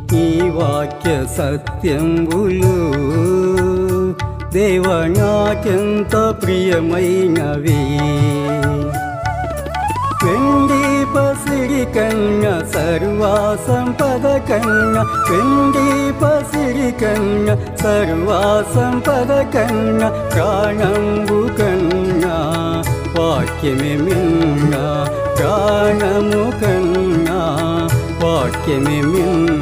ఈ వాక్య సత్యంబులు దేవనాకెంత ప్రియమైనవి వెండి పసిరి కన్న సర్వా సంపద కన్న వెండి పసిరి కన్న సర్వా సంపద కన్న ప్రాణంబు కన్న వాక్యమే మిన్న ప్రాణము కన్న వాక్యమే మిన్న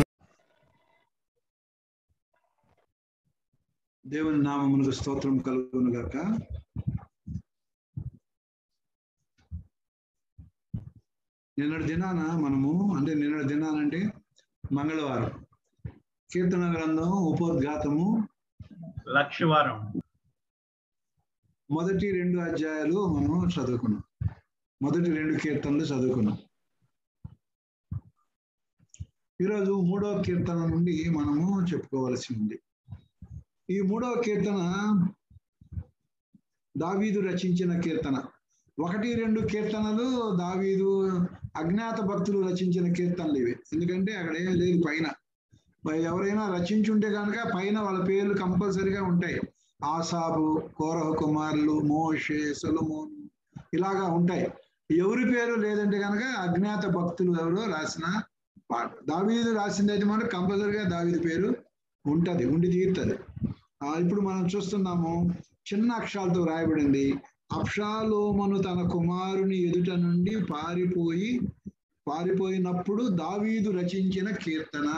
దేవుని నామమునకు స్తోత్రం కలుగును గాక నిన్నటి దినాన మనము అంటే నిన్నటి దినానంటే మంగళవారం కీర్తన గ్రంథం ఉపోద్ఘాతము లక్షవారం మొదటి రెండు అధ్యాయాలు మనం చదువుకున్నాం మొదటి రెండు కీర్తనలు చదువుకున్నాం ఈరోజు మూడవ కీర్తన నుండి మనము చెప్పుకోవలసి ఉంది ఈ మూడవ కీర్తన దావీదు రచించిన కీర్తన ఒకటి రెండు కీర్తనలు దావీదు అజ్ఞాత భక్తులు రచించిన కీర్తనలు ఇవి ఎందుకంటే అక్కడ ఏం లేదు పైన మరి ఎవరైనా రచించుంటే కనుక పైన వాళ్ళ పేర్లు కంపల్సరిగా ఉంటాయి ఆసాబు కోరహ కుమారులు మోషే సొలమోన్ ఇలాగా ఉంటాయి ఎవరి పేరు లేదంటే కనుక అజ్ఞాత భక్తులు ఎవరో రాసిన పాట దావీదు రాసింది అయితే మనకు కంపల్సరిగా దావీదు పేరు ఉంటది ఉండి తీరుతుంది ఆ ఇప్పుడు మనం చూస్తున్నాము చిన్న అక్షరాలతో రాయబడింది అప్షాలోమను తన కుమారుని ఎదుట నుండి పారిపోయి పారిపోయినప్పుడు దావీదు రచించిన కీర్తన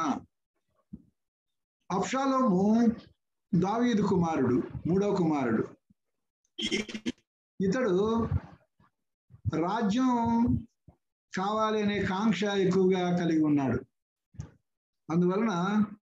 అప్షాలోము దావీదు కుమారుడు మూడవ కుమారుడు ఇతడు రాజ్యం కావాలి అనే కాంక్ష ఎక్కువగా కలిగి ఉన్నాడు అందువలన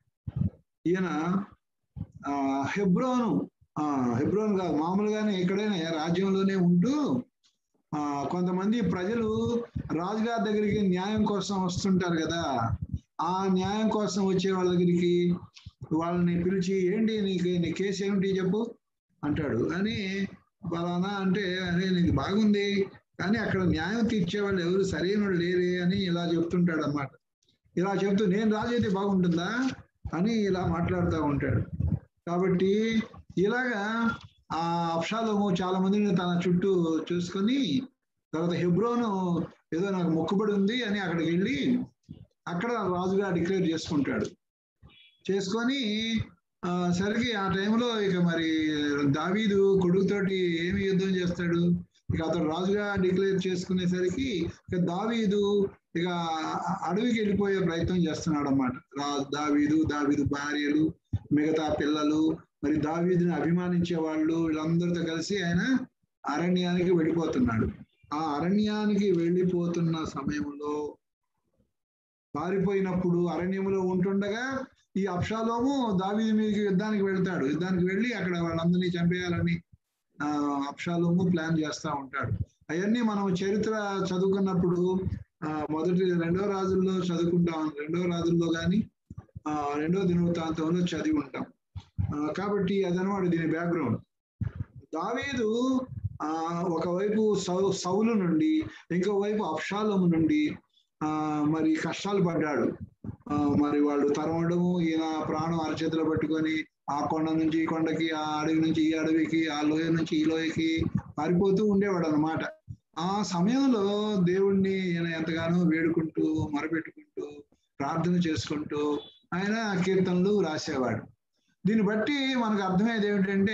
ఈయన ఆ, హెబ్రోను ఆ, హెబ్రోన్ కాదు మామూలుగానే ఎక్కడైనా రాజ్యంలోనే ఉంటూ ఆ కొంతమంది ప్రజలు రాజుగారి దగ్గరికి న్యాయం కోసం వస్తుంటారు కదా ఆ న్యాయం కోసం వచ్చే వాళ్ళ దగ్గరికి వాళ్ళని పిలిచి ఏంటి నీకు నీ కేసు ఏమిటి చెప్పు అంటాడు అని ఫలానా అంటే అరే నీకు బాగుంది కానీ అక్కడ న్యాయం తీర్చే వాళ్ళు ఎవరు సరైన వాళ్ళు లేరే అని ఇలా చెప్తుంటాడు అన్నమాట ఇలా చెప్తూ నేను రాజు అయితే బాగుంటుందా అని ఇలా మాట్లాడుతూ ఉంటాడు కాబట్టి ఇలాగా ఆ అప్షాలోము చాలా మందిని తన చుట్టూ చూసుకొని తర్వాత హెబ్రోను ఏదో నాకు మొక్కుబడి ఉంది అని అక్కడికి వెళ్ళి అక్కడ రాజుగా డిక్లేర్ చేసుకుంటాడు చేసుకొని ఆ, సరికి ఆ టైంలో ఇక మరి దావీదు కొడుకుతోటి ఏమి యుద్ధం చేస్తాడు ఇక అతడు రాజుగా డిక్లేర్ చేసుకునేసరికి ఇక దావీదు ఇక అడవికి వెళ్ళిపోయే ప్రయత్నం చేస్తున్నాడు అన్నమాట రా దావీదు దావీదు భార్యలు మిగతా పిల్లలు మరి దావీదుని అభిమానించే వాళ్ళు వీళ్ళందరితో కలిసి ఆయన అరణ్యానికి వెళ్ళిపోతున్నాడు ఆ అరణ్యానికి వెళ్ళిపోతున్న సమయంలో పారిపోయినప్పుడు అరణ్యంలో ఉంటుండగా ఈ అప్షాలోము దావీదు మీదకి యుద్ధానికి వెళ్తాడు యుద్ధానికి వెళ్ళి అక్కడ వాళ్ళందరినీ చంపేయాలని ఆ అప్షాలోము ప్లాన్ చేస్తా ఉంటాడు అవన్నీ మనం చరిత్ర చదువుకున్నప్పుడు ఆ మొదటి రెండో రాజుల్లో చదువుకుంటాం రెండో రాజుల్లో కానీ ఆ రెండో దినవృత్తాంతంలో చదివి ఉంటాం ఆ, కాబట్టి అదనమాట దీని బ్యాక్గ్రౌండ్ దావీదు ఆ ఒకవైపు సౌ సౌలు నుండి ఇంకోవైపు అప్షాలోము నుండి ఆ మరి కష్టాలు పడ్డాడు ఆ మరి వాళ్ళు తరమడము ఈయన ప్రాణం అరచేతిలో పెట్టుకొని ఆ కొండ నుంచి ఈ కొండకి ఆ అడవి నుంచి ఈ అడవికి ఆ లోయ నుంచి ఈ లోయకి పారిపోతూ ఉండేవాడు అన్నమాట ఆ సమయంలో దేవుణ్ణి ఈయన ఎంతగానో వేడుకుంటూ మొరపెట్టుకుంటూ ప్రార్థన చేసుకుంటూ ఆయన కీర్తనలు రాసేవాడు దీన్ని బట్టి మనకు అర్థమయ్యేది ఏమిటంటే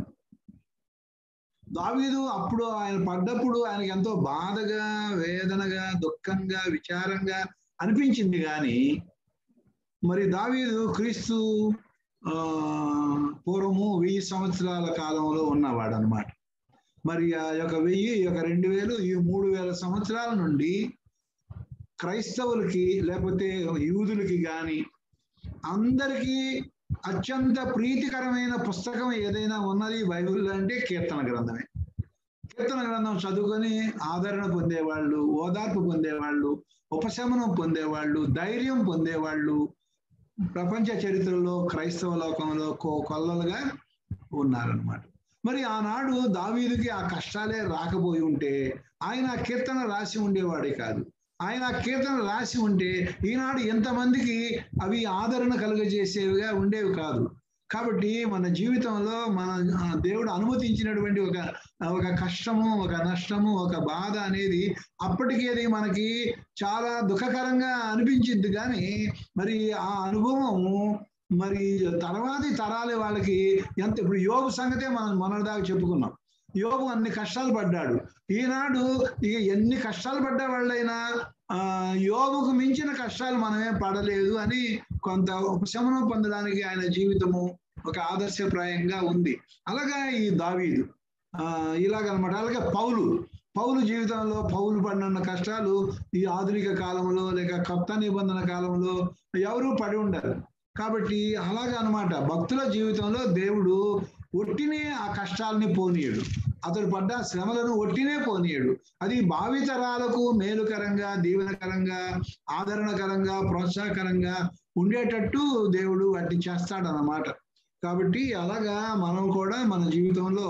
దావీదు అప్పుడు ఆయన పడ్డప్పుడు ఆయనకి ఎంతో బాధగా వేదనగా దుఃఖంగా విచారంగా అనిపించింది కానీ మరి దావీదు క్రీస్తు ఆ పూర్వము వెయ్యి సంవత్సరాల కాలంలో ఉన్నవాడు అనమాట మరి ఆ యొక్క వెయ్యి ఈ యొక్క రెండు వేలు ఈ మూడు వేల సంవత్సరాల నుండి క్రైస్తవులకి లేకపోతే యూదులకి కానీ అందరికీ అత్యంత ప్రీతికరమైన పుస్తకం ఏదైనా ఉన్నది బైబిల్ అంటే కీర్తన గ్రంథమే కీర్తన గ్రంథం చదువుకొని ఆదరణ పొందేవాళ్ళు ఓదార్పు పొందేవాళ్ళు ఉపశమనం పొందేవాళ్ళు ధైర్యం పొందేవాళ్ళు ప్రపంచ చరిత్రలో క్రైస్తవ లోకంలో కో కొల్లలుగా ఉన్నారనమాట మరి ఆనాడు దావీదుకి ఆ కష్టాలే రాకపోయి ఉంటే ఆయన ఆ కీర్తన రాసి ఉండేవాడే కాదు ఆయన ఆ కీర్తన రాసి ఉంటే ఈనాడు ఎంతమందికి అవి ఆదరణ కలుగజేసేవిగా ఉండేవి కాదు కాబట్టి మన జీవితంలో మన ఆ, దేవుడు అనుమతించినటువంటి ఒక ఒక కష్టము ఒక నష్టము ఒక బాధ అనేది అప్పటికి అది మనకి చాలా దుఃఖకరంగా అనిపించింది కానీ మరి ఆ అనుభవము మరి తర్వాతి తరాలి వాళ్ళకి ఎంత ఇప్పుడు యోగు సంగతే మనం మొన్నటిదాకా చెప్పుకున్నాం యోగు అన్ని కష్టాలు పడ్డాడు ఈనాడు ఇక ఎన్ని కష్టాలు పడ్డ వాళ్ళైనా ఆ యోగుకు మించిన కష్టాలు మనమే పడలేదు అని కొంత ఉపశమనం పొందడానికి ఆయన జీవితము ఒక ఆదర్శప్రాయంగా ఉంది అలాగా ఈ దావీదు ఆ ఇలాగనమాట అలాగే పౌలు పౌలు జీవితంలో పౌలు పడిన కష్టాలు ఈ ఆధునిక కాలంలో లేక కొత్త నిబంధన కాలంలో ఎవరూ పడి ఉండరు కాబట్టి అలాగే అన్నమాట భక్తుల జీవితంలో దేవుడు ఒట్టినే ఆ కష్టాలని పోనీయడు అతడు పడ్డ శ్రమలను ఒట్టినే పోనీయడు అది భావితరాలకు మేలుకరంగా దీవెనకరంగా ఆదరణకరంగా ప్రోత్సాహకరంగా ఉండేటట్టు దేవుడు వాటిని చేస్తాడన్నమాట కాబట్టి అలాగా మనం కూడా మన జీవితంలో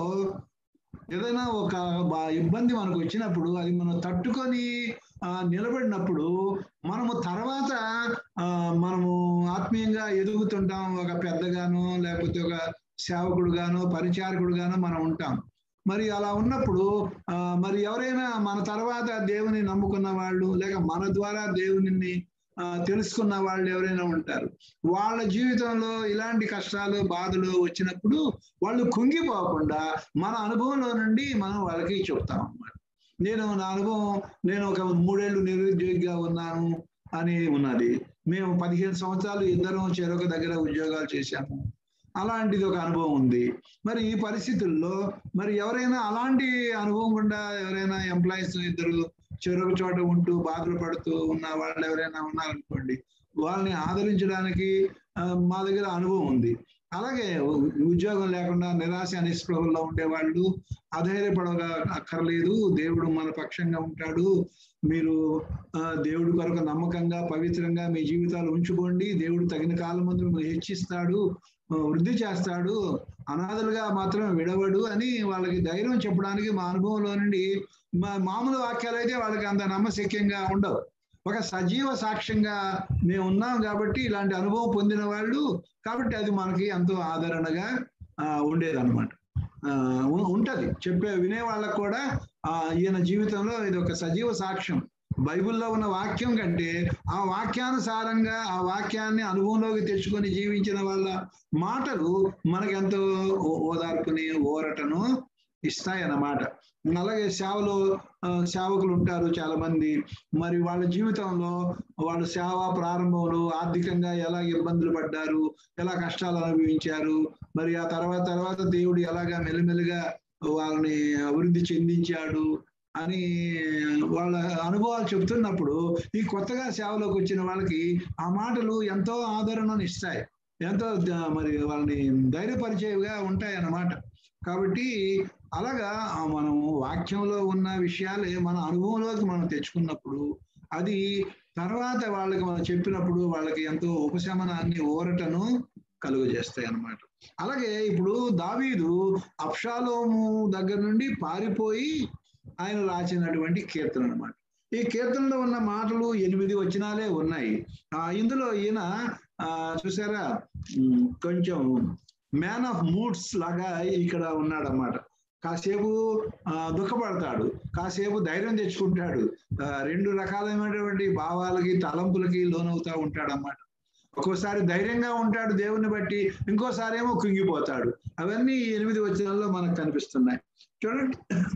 ఏదైనా ఒక బా- ఇబ్బంది మనకు వచ్చినప్పుడు అది మనం తట్టుకొని ఆ, నిలబడినప్పుడు మనము తర్వాత ఆ, మనము ఆత్మీయంగా ఎదుగుతుంటాం ఒక పెద్దగానో లేకపోతే ఒక సేవకుడుగానో పరిచారకుడుగానో మనం ఉంటాం మరి అలా ఉన్నప్పుడు ఆ, మరి ఎవరైనా మన తర్వాత దేవుని నమ్ముకున్న వాళ్ళు లేక మన ద్వారా దేవుని ఆ, తెలుసుకున్న వాళ్ళు ఎవరైనా ఉంటారు వాళ్ళ జీవితంలో ఇలాంటి కష్టాలు బాధలు వచ్చినప్పుడు వాళ్ళు కుంగిపోకుండా మన అనుభవంలో నుండి మనం వాళ్ళకి చెప్తాం అన్నమాట నేను నా అనుభవం నేను ఒక మూడేళ్లు నిరుద్యోగిగా ఉన్నాను అని ఉన్నది మేము పదిహేను సంవత్సరాలు ఇద్దరం చెరొక దగ్గర ఉద్యోగాలు చేశాము అలాంటిది ఒక అనుభవం ఉంది మరి ఈ పరిస్థితుల్లో మరి ఎవరైనా అలాంటి అనుభవం గుండా ఎవరైనా ఎంప్లాయీస్ ఇద్దరు చెరొక చోట ఉంటూ బాధలు పడుతూ ఉన్న వాళ్ళు ఎవరైనా ఉన్నారనుకోండి వాళ్ళని ఆదరించడానికి ఆ, మా దగ్గర అనుభవం ఉంది అలాగే ఉ- ఉద్యోగం లేకుండా నిరాశ నిస్పృహల్లో ఉండేవాళ్ళు అధైర్యపడగా అక్కర్లేదు దేవుడు మన పక్షంగా ఉంటాడు మీరు ఆ, దేవుడి కొరకు నమ్మకంగా పవిత్రంగా మీ జీవితాలు ఉంచుకోండి దేవుడు తగిన కాలం ముందు మిమ్మల్ని హెచ్చిస్తాడు ఆ, వృద్ధి చేస్తాడు అనాథలుగా మాత్రం విడవడు అని వాళ్ళకి ధైర్యం చెప్పడానికి మా అనుభవంలో నుండి మా మామూలు వాక్యాలు అయితే వాళ్ళకి అంత నమ్మశక్యంగా ఉండవు ఒక సజీవ సాక్ష్యంగా మేము ఉన్నాం కాబట్టి ఇలాంటి అనుభవం పొందిన వాళ్ళు కాబట్టి అది మనకి ఎంతో ఆదరణగా ఆ, ఉండేదన్నమాట ఆ, ఉ- ఉంటది చెప్పే వినే వాళ్ళకు కూడా ఆ ఈయన జీవితంలో ఇది ఒక సజీవ సాక్ష్యం బైబిల్లో ఉన్న వాక్యం కంటే ఆ వాక్యానుసారంగా ఆ వాక్యాన్ని అనుభవంలోకి తెచ్చుకొని జీవించిన వాళ్ళ మాటలు మనకెంతో ఓ- ఓదార్పుని ఓరటను ఇస్తాయి అన్నమాట అలాగే సేవలో ఆ, సేవకులు ఉంటారు చాలా మంది మరి వాళ్ళ జీవితంలో వాళ్ళ సేవ ప్రారంభంలో ఆర్థికంగా ఎలా ఇబ్బందులు పడ్డారు ఎలా కష్టాలు అనుభవించారు మరి ఆ తర్వాత తర్వాత దేవుడు ఎలాగా మెల్లిమెల్లిగా వాళ్ళని అభివృద్ధి చెందించాడు అని వాళ్ళ అనుభవాలు చెప్తున్నప్పుడు ఈ కొత్తగా సేవలోకి వచ్చిన వాళ్ళకి ఆ మాటలు ఎంతో ఆదరణను ఇస్తాయి ఎంతో ద- మరి వాళ్ళని ధైర్యపరిచేవిగా ఉంటాయి అన్నమాట కాబట్టి అలాగా ఆ మనము వాక్యంలో ఉన్న విషయాలే మన అనుభవంలోకి మనం తెచ్చుకున్నప్పుడు అది తర్వాత వాళ్ళకి మనం చెప్పినప్పుడు వాళ్ళకి ఎంతో ఉపశమనాన్ని ఊరటను కలుగజేస్తాయి అన్నమాట అలాగే ఇప్పుడు దావీదు అప్షాలోము దగ్గర నుండి పారిపోయి ఆయన రాసినటువంటి కీర్తన అన్నమాట ఈ కీర్తనలో ఉన్న మాటలు ఎనిమిది వచనాలే ఉన్నాయి ఆ ఇందులో ఈయన ఆ చూసారా ఉమ్, కొంచెం మ్యాన్ ఆఫ్ మూడ్స్ లాగా ఇక్కడ ఉన్నాడన్నమాట కాసేపు ఆ, దుఃఖపడతాడు కాసేపు ధైర్యం తెచ్చుకుంటాడు ఆ, రెండు రకాలైనటువంటి భావాలకి తలంపులకి లోనవుతా ఉంటాడు అన్నమాట ఒక్కోసారి ధైర్యంగా ఉంటాడు దేవుని బట్టి ఇంకోసారి ఏమో కుంగిపోతాడు అవన్నీ ఈ ఎనిమిది వచనాల్లో మనకు కనిపిస్తున్నాయి చూడండి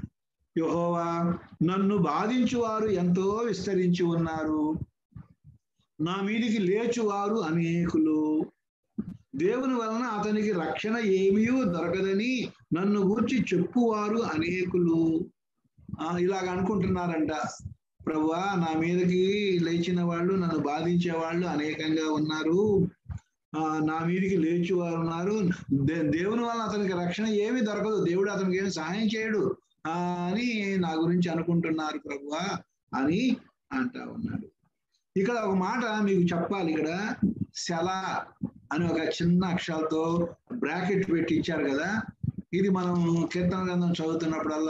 యెహోవా నన్ను బాధించువారు ఎంతో విస్తరించి ఉన్నారు నా మీదికి లేచువారు అనేకులు దేవుని వలన అతనికి రక్షణ ఏమీ దొరకదని నన్ను గూర్చి చెప్పువారు అనేకులు ఆ ఇలాగ అనుకుంటున్నారంట ప్రభువా నా మీదకి లేచిన వాళ్ళు నన్ను బాధించే వాళ్ళు అనేకంగా ఉన్నారు ఆ నా మీదికి లేచివారు ఉన్నారు దే- దేవుని వలన అతనికి రక్షణ ఏమీ దొరకదు దేవుడు అతనికి ఏమి సహాయం చేయడు ఆ అని నా గురించి అనుకుంటున్నారు ప్రభువా అని అంటా ఉన్నాడు ఇక్కడ ఒక మాట మీకు చెప్పాలి ఇక్కడ శల అని ఒక చిన్న అక్షరాలతో బ్రాకెట్ పెట్టి ఇచ్చారు కదా ఇది మనం కీర్తన గ్రంథం చదువుతున్నప్పుడల్లా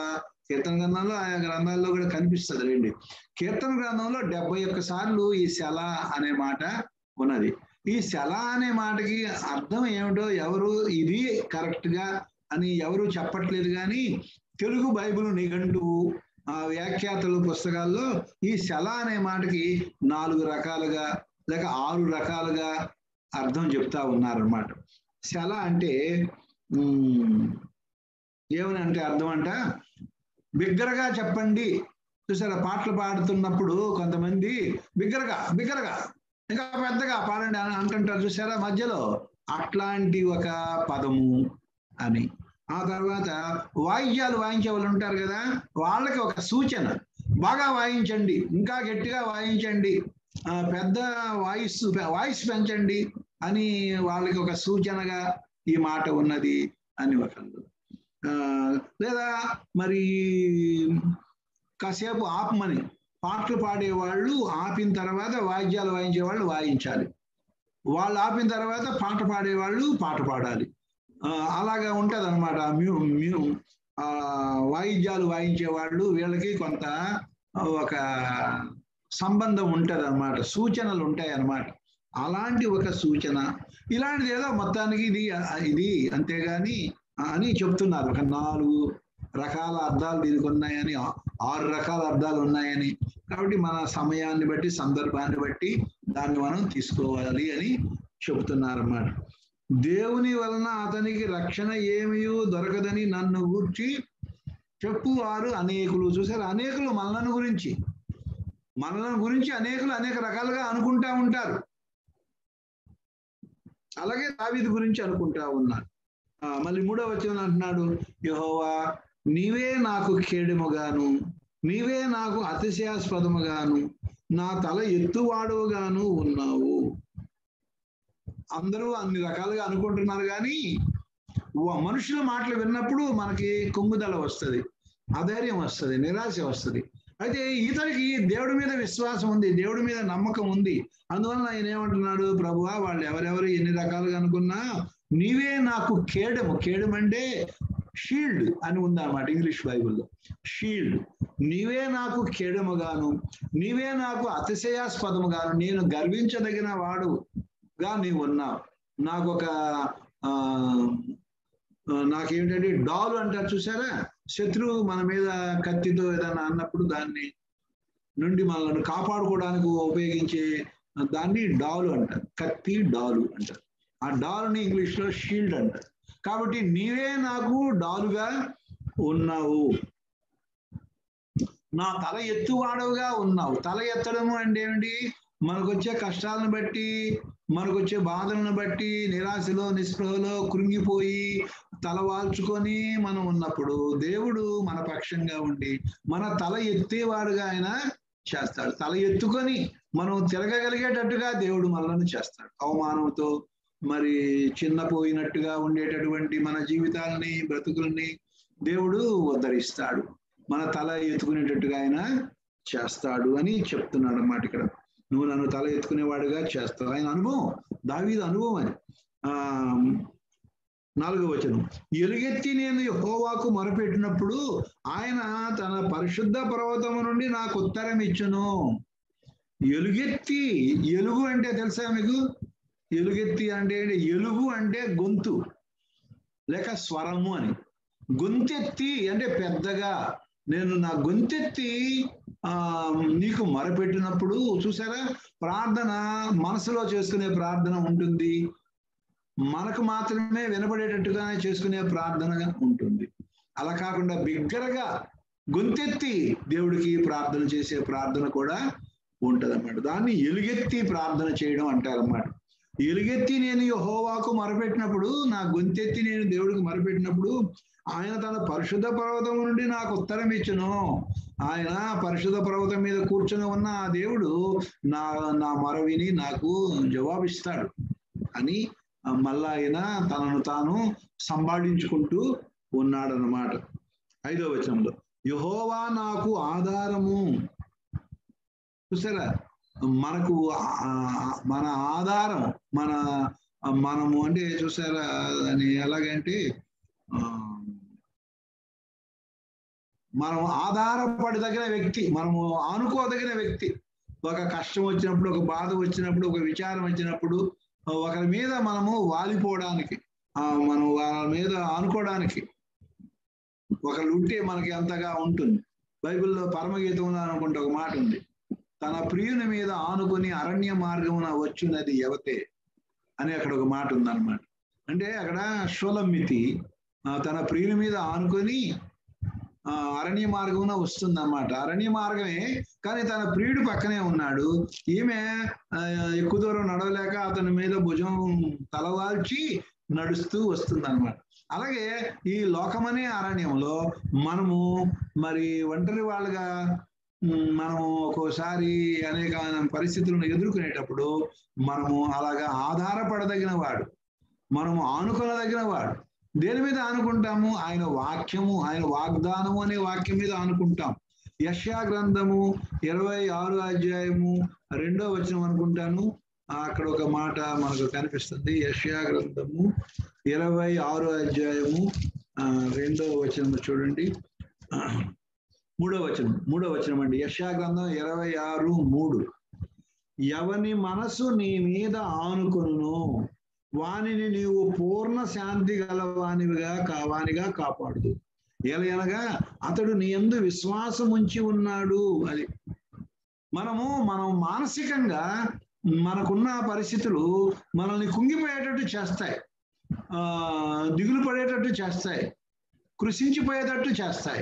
కీర్తన గ్రంథంలో ఆయా గ్రంథాల్లో కూడా కనిపిస్తుంది రండి కీర్తన గ్రంథంలో డెబ్బై ఒక్క సార్లు ఈ శల అనే మాట ఉన్నది ఈ శల అనే మాటకి అర్థం ఏమిటో ఎవరు ఇది కరెక్ట్ గా అని ఎవరు చెప్పట్లేదు కానీ తెలుగు బైబిల్ నిఘంటువు ఆ వ్యాఖ్యాతలు పుస్తకాల్లో ఈ శల అనే మాటకి నాలుగు రకాలుగా లేక ఆరు రకాలుగా అర్థం చెప్తా ఉన్నారన్నమాట శల అంటే ఉమ్, ఏమని అంటే అర్థం అంట బిగ్గరగా చెప్పండి చూసారా పాటలు పాడుతున్నప్పుడు కొంతమంది బిగ్గరగా బిగ్గరగా ఇంకా పెద్దగా పాడండి అని అంటుంటారు చూసారా మధ్యలో అట్లాంటి ఒక పదము అని ఆ తర్వాత వాయిద్యాలు వాయించే వాళ్ళు ఉంటారు కదా వాళ్ళకి ఒక సూచన బాగా వాయించండి ఇంకా గట్టిగా వాయించండి ఆ, పెద్ద వాయిస్ వాయిస్ పెంచండి అని వాళ్ళకి ఒక సూచనగా ఈ మాట ఉన్నది అని ఒకళ్ళు ఆ, లేదా మరి కాసేపు ఆపమని పాటలు పాడేవాళ్ళు ఆపిన తర్వాత వాయిద్యాలు వాయించే వాళ్ళు వాయించాలి వాళ్ళు ఆపిన తర్వాత పాట పాడేవాళ్ళు పాట పాడాలి ఆ, అలాగా ఉంటది అనమాట మ్యూ మ్యూ ఆ వాయిద్యాలు వాయించే వాళ్ళు వీళ్ళకి కొంత ఒక సంబంధం ఉంటది అనమాట సూచనలు ఉంటాయి అన్నమాట అలాంటి ఒక సూచన ఇలాంటిది ఏదో మొత్తానికి ఇది ఇది అంతేగాని అని చెప్తున్నారు ఒక నాలుగు రకాల అర్థాలు దీనికి ఉన్నాయని ఆ- ఆరు రకాల అర్థాలు ఉన్నాయని కాబట్టి మన సమయాన్ని బట్టి సందర్భాన్ని బట్టి దాన్ని మనం తీసుకోవాలి అని చెప్తున్నారన్నమాట దేవుని వలన అతనికి రక్షణ ఏమీ దొరకదని నన్ను గూర్చి చెప్పువారు అనేకులు చూసారు అనేకులు మనలను గురించి మనలను గురించి అనేకులు అనేక రకాలుగా అనుకుంటా ఉంటారు అలాగే దావీదు గురించి అనుకుంటా ఉన్నారు ఆ, మళ్ళీ మూడో వచనం అంటున్నాడు యహోవా నీవే నాకు ఖేడముగాను నీవే నాకు అతిశయాస్పదముగాను నా తల ఎత్తువాడుగాను ఉన్నావు అందరూ అన్ని రకాలుగా అనుకుంటున్నారు కానీ వ- మనుషుల మాటలు విన్నప్పుడు మనకి కుంగుదల వస్తుంది అధైర్యం వస్తుంది నిరాశ వస్తుంది అయితే ఇతనికి దేవుడి మీద విశ్వాసం ఉంది దేవుడి మీద నమ్మకం ఉంది అందువలన ఆయన ఏమంటున్నాడు ప్రభువా వాళ్ళు ఎవరెవరు ఎన్ని రకాలుగా అనుకున్నా నీవే నాకు కేడము కేడం అంటే షీల్డ్ అని ఉంది అన్నమాట ఇంగ్లీష్ బైబిల్లో షీల్డ్ నీవే నాకు కేడముగాను నీవే నాకు అతిశయాస్పదముగాను నేను గర్వించదగిన వాడుగా నీవు ఉన్నావు నాకు ఒక ఆ ఆ, నాకేమిటంటే డాల్ అంటారు చూసారా శత్రువు మన మీద కత్తితో ఏదైనా అన్నప్పుడు దాన్ని నుండి మనల్ని కాపాడుకోవడానికి ఉపయోగించే దాన్ని డాలు అంటారు కత్తి డాలు అంటారు ఆ డాల్ని ఇంగ్లీష్ లో షీల్డ్ అంటారు కాబట్టి నీవే నాకు డాలుగా ఉన్నావు నా తల ఎత్తువాడవుగా ఉన్నావు తల ఎత్తడము అంటే ఏమిటి మనకు వచ్చే కష్టాలను బట్టి మనకు వచ్చే బాధలను బట్టి నిరాశలో నిస్పృహలో కృంగిపోయి తల వాల్చుకొని మనం ఉన్నప్పుడు దేవుడు మన పక్షంగా ఉండి మన తల ఎత్తేవాడుగా ఆయన చేస్తాడు తల ఎత్తుకొని మనం తిరగగలిగేటట్టుగా దేవుడు మనలను చేస్తాడు అవమానంతో మరి చిన్నపోయినట్టుగా ఉండేటటువంటి మన జీవితాలని బ్రతుకుల్ని దేవుడు ఉద్ధరిస్తాడు మన తల ఎత్తుకునేటట్టుగా ఆయన చేస్తాడు అని చెప్తున్నాడు అన్నమాట ఇక్కడ నువ్వు నన్ను తల ఎత్తుకునేవాడుగా చేస్తావు ఆయన అనుభవం దావీదు అనుభవం అని ఆ నాలుగో వచనం ఎలుగెత్తి నేను యెహోవాకు మొరపెట్టినప్పుడు ఆయన తన పరిశుద్ధ పర్వతము నుండి నాకు ఉత్తరం ఇచ్చును ఎలుగెత్తి ఎలుగు అంటే తెలుసా మీకు ఎలుగెత్తి అంటే ఏంటి? ఎలుగు అంటే గొంతు లేక స్వరము అని గొంతెత్తి అంటే పెద్దగా నేను నా గొంతెత్తి ఆ నీకు మొరపెట్టినప్పుడు చూసారా ప్రార్థన మనసులో చేసుకునే ప్రార్థన ఉంటుంది మనకు మాత్రమే వినపడేటట్టుగానే చేసుకునే ప్రార్థనగా ఉంటుంది అలా కాకుండా బిగ్గరగా గొంతెత్తి దేవుడికి ప్రార్థన చేసే ప్రార్థన కూడా ఉంటదన్నమాట దాన్ని ఎలుగెత్తి ప్రార్థన చేయడం అంటారన్నమాట ఎలుగెత్తి నేను యెహోవాకు మొరపెట్టినప్పుడు నా గొంతెత్తి నేను దేవుడికి మొరపెట్టినప్పుడు ఆయన తన పరిశుద్ధ పర్వతం నుండి నాకు ఉత్తరం ఇచ్చును ఆయన పరిశుద్ధ పర్వతం మీద కూర్చొని ఉన్న ఆ దేవుడు నా నా మొర విని నాకు జవాబిస్తాడు అని ఆ, మళ్ళా ఆయన తనను తాను సంపాదించుకుంటూ ఉన్నాడనమాట ఐదో వచనంలో యహోవా నాకు ఆధారము చూసారా మనకు ఆ- మన ఆధారం మన మనము అంటే చూసారా అని ఎలాగంటే ఆ, మనం ఆధారపడదగిన వ్యక్తి మనము ఆనుకోదగిన వ్యక్తి ఒక కష్టం వచ్చినప్పుడు ఒక బాధ వచ్చినప్పుడు ఒక విచారం వచ్చినప్పుడు ఒకరి మీద మనము వాలిపోవడానికి ఆ, మనం వాళ్ళ మీద ఆనుకోవడానికి ఒకళ్ళు ఉంటే మనకి ఎంతగా ఉంటుంది బైబిల్లో పరమగీతంలో అనుకుంటే ఒక మాట ఉంది తన ప్రియుని మీద ఆనుకుని అరణ్య మార్గమున వచ్చున్నది యవతే అని అక్కడ ఒక మాట ఉందన్నమాట అంటే అక్కడ షోలమ్మితి ఆ, తన ప్రియుని మీద ఆనుకొని ఆ, అరణ్య మార్గమున వస్తుందన్నమాట అరణ్య మార్గమే కానీ తన ప్రియుడు పక్కనే ఉన్నాడు ఈమె ఆ, ఎక్కువ దూరం నడవలేక అతని మీద భుజం తలవాల్చి నడుస్తూ వస్తుందన్నమాట అలాగే ఈ లోకమనే అరణ్యంలో మనము మరి ఒంటరి వాళ్ళగా ఉమ్, మనము ఒక్కోసారి అనేక పరిస్థితులను ఎదుర్కొనేటప్పుడు మనము అలాగా ఆధారపడదగిన వాడు మనము ఆనుకొనదగిన వాడు దేని మీద ఆనుకుంటాము ఆయన వాక్యము ఆయన వాగ్దానము అనే వాక్యం మీద ఆనుకుంటాం యష్యా గ్రంథము ఇరవై ఆరు అధ్యాయము రెండో వచనం అనుకుంటాను ఆ, అక్కడ ఒక మాట మనకు కనిపిస్తుంది యష్యా గ్రంథము ఇరవై ఆరు అధ్యాయము ఆ, రెండో వచనం చూడండి ఆ, మూడో వచనం మూడో వచనం అండి యష్యా గ్రంథం ఇరవై ఆరు మూడు ఎవని మనసు నీ మీద ఆనుకొనును వానిని నీవు పూర్ణ శాంతి గలవానివిగా కావానిగా కాపాడు ఎలయనగా అతడు నీ యందు విశ్వాసం ఉంచి ఉన్నాడు అది మనము మనం మానసికంగా మనకున్న పరిస్థితులు మనల్ని కుంగిపోయేటట్టు చేస్తాయి ఆ దిగులు పడేటట్టు చేస్తాయి కృషించిపోయేటట్టు చేస్తాయి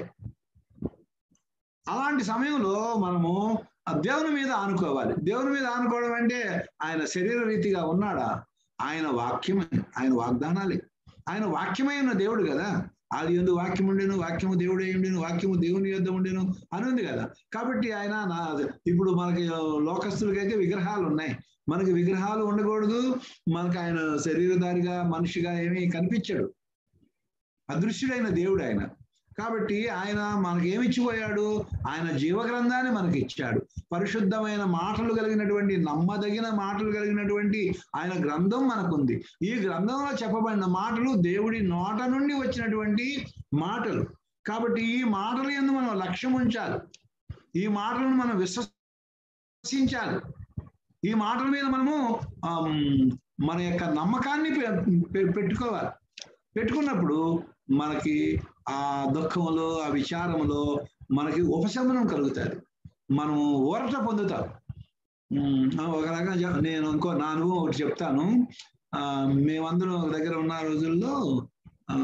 అలాంటి సమయంలో మనము ఆ దేవుని మీద ఆనుకోవాలి దేవుని మీద ఆనుకోవడం అంటే ఆయన శరీర రీతిగా ఉన్నాడా ఆయన వాక్యమే ఆయన వాగ్దానాలే ఆయన వాక్యమై ఉన్న దేవుడు కదా అది ఎందు వాక్యం ఉండేను వాక్యము దేవుడు ఉండేను వాక్యము దేవుని యొద్ద ఉండేను అని ఉంది కదా కాబట్టి ఆయన నా ఇప్పుడు మనకి లోకస్తులకైతే విగ్రహాలు ఉన్నాయి మనకి విగ్రహాలు ఉండకూడదు మనకు ఆయన శరీరధారిగా మనిషిగా ఏమీ కనిపించాడు అదృశ్యుడైన దేవుడు ఆయన కాబట్టి ఆయన మనకి ఏమి ఇచ్చిపోయాడు ఆయన జీవగ్రంథాన్ని మనకి ఇచ్చాడు పరిశుద్ధమైన మాటలు కలిగినటువంటి నమ్మదగిన మాటలు కలిగినటువంటి ఆయన గ్రంథం మనకుంది ఈ గ్రంథంలో చెప్పబడిన మాటలు దేవుడి నోట నుండి వచ్చినటువంటి మాటలు కాబట్టి ఈ మాటలు ఎందు మనం లక్ష్యం ఉంచాలి ఈ మాటలను మనం విశ్వసించాలి ఈ మాటల మీద మనము ఆమ్, మన యొక్క నమ్మకాన్ని పె- పె- పెట్టుకోవాలి పెట్టుకున్నప్పుడు మనకి ఆ దుఃఖంలో ఆ విచారంలో మనకి ఉపశమనం కలుగుతుంది మనము ఊరట పొందుతాం ఉమ్, ఆ, ఒక రకంగా చెప్- నేను ఇంకో నా అనుభవం ఒకటి చెప్తాను ఆ, మేమందరం ఒక దగ్గర ఉన్న రోజుల్లో ఆ,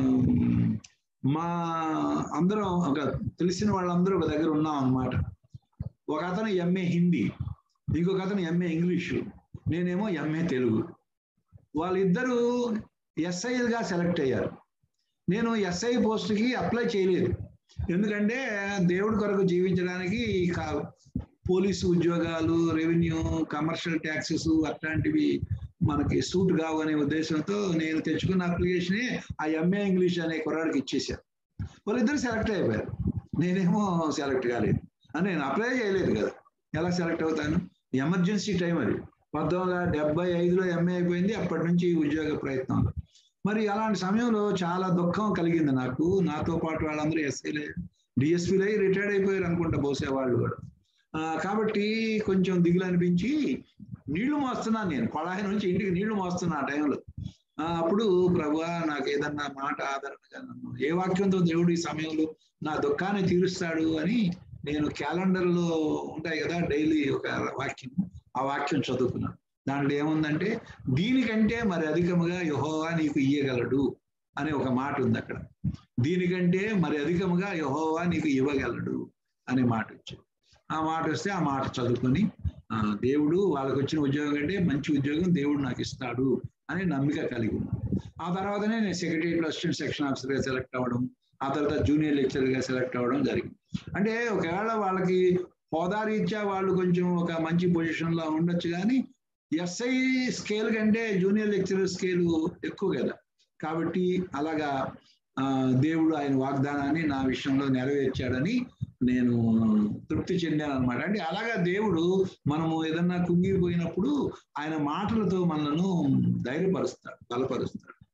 మా అందరం ఒక తెలిసిన వాళ్ళందరూ ఒక దగ్గర ఉన్నాం అన్నమాట ఒక అతను ఎంఏ హిందీ ఇంకొక అతను ఎంఏ ఇంగ్లీషు నేనేమో ఎంఏ తెలుగు వాళ్ళిద్దరూ ఎస్ఐలుగా సెలెక్ట్ అయ్యారు నేను ఎస్ఐ పోస్ట్కి అప్లై చేయలేదు ఎందుకంటే దేవుడి కొరకు జీవించడానికి కా- పోలీసు ఉద్యోగాలు రెవెన్యూ కమర్షియల్ ట్యాక్సెస్ అట్లాంటివి మనకి సూట్ కావు అనే ఉద్దేశంతో నేను తెచ్చుకున్న అప్లికేషనే ఆ ఎంఏ ఇంగ్లీష్ అనే కుర్రాడికి ఇచ్చేసాను వాళ్ళిద్దరు సెలెక్ట్ అయిపోయారు నేనేమో సెలెక్ట్ కాలేదు అని నేను అప్లై చేయలేదు కదా ఎలా సెలెక్ట్ అవుతాను ఎమర్జెన్సీ టైం అది పంతొమ్మిది వందల డెబ్బై ఐదులో ఎంఏ అయిపోయింది అప్పటి నుంచి ఉద్యోగ ప్రయత్నాలు మరి అలాంటి సమయంలో చాలా దుఃఖం కలిగింది నాకు నాతో పాటు వాళ్ళందరూ ఎస్ఐలే డిఎస్పీలు అయి రిటైర్డ్ అయిపోయారు అనుకుంటా బహుశా వాళ్ళు కూడా ఆ, కాబట్టి కొంచెం దిగులు అనిపించి నీళ్లు మోస్తున్నాను నేను కొళాయి నుంచి ఇంటికి నీళ్లు మోస్తున్నా ఆ టైంలో ఆ, అప్పుడు ప్రభువా నాకు ఏదన్నా మాట ఆదరణగా నన్ను ఏ వాక్యంతో దేవుడు ఈ సమయంలో నా దుఃఖాన్ని తీరుస్తాడు అని నేను క్యాలెండర్ లో ఉంటాయి కదా డైలీ ఒక వాక్యం ఆ వాక్యం చదువుకున్నాను దాంట్లో ఏముందంటే దీనికంటే మరి అధికముగా యహోవా నీకు ఇయ్యగలడు అనే ఒక మాట ఉంది అక్కడ దీనికంటే మరి అధికముగా యహోవా నీకు ఇవ్వగలడు అనే మాట వచ్చింది ఆ మాట వస్తే ఆ మాట చదువుకొని ఆ, దేవుడు వాళ్ళకి వచ్చిన ఉద్యోగం కంటే మంచి ఉద్యోగం దేవుడు నాకు ఇస్తాడు అనే నమ్మిక కలిగి ఉన్నాను ఆ తర్వాతనే నేను సెక్రటరీ అసిస్టెంట్ సెక్షన్ ఆఫీసర్గా సెలెక్ట్ అవ్వడం ఆ తర్వాత జూనియర్ లెక్చరర్గా సెలెక్ట్ అవ్వడం జరిగింది అంటే ఒకవేళ వాళ్ళకి హోదా రీత్యా వాళ్ళు కొంచెం ఒక మంచి పొజిషన్ లో ఉండొచ్చు కానీ ఎస్ఐ స్కేల్ కంటే జూనియర్ లెక్చరర్ స్కేల్ ఎక్కువ కదా కాబట్టి అలాగా ఆ, దేవుడు ఆయన వాగ్దానాన్ని నా విషయంలో నెరవేర్చాడని నేను తృప్తి చెందాను అనమాట అంటే అలాగా దేవుడు మనము ఏదన్నా కుంగిపోయినప్పుడు ఆయన మాటలతో మనలను ధైర్యపరుస్తాడు బలపరుస్తాడు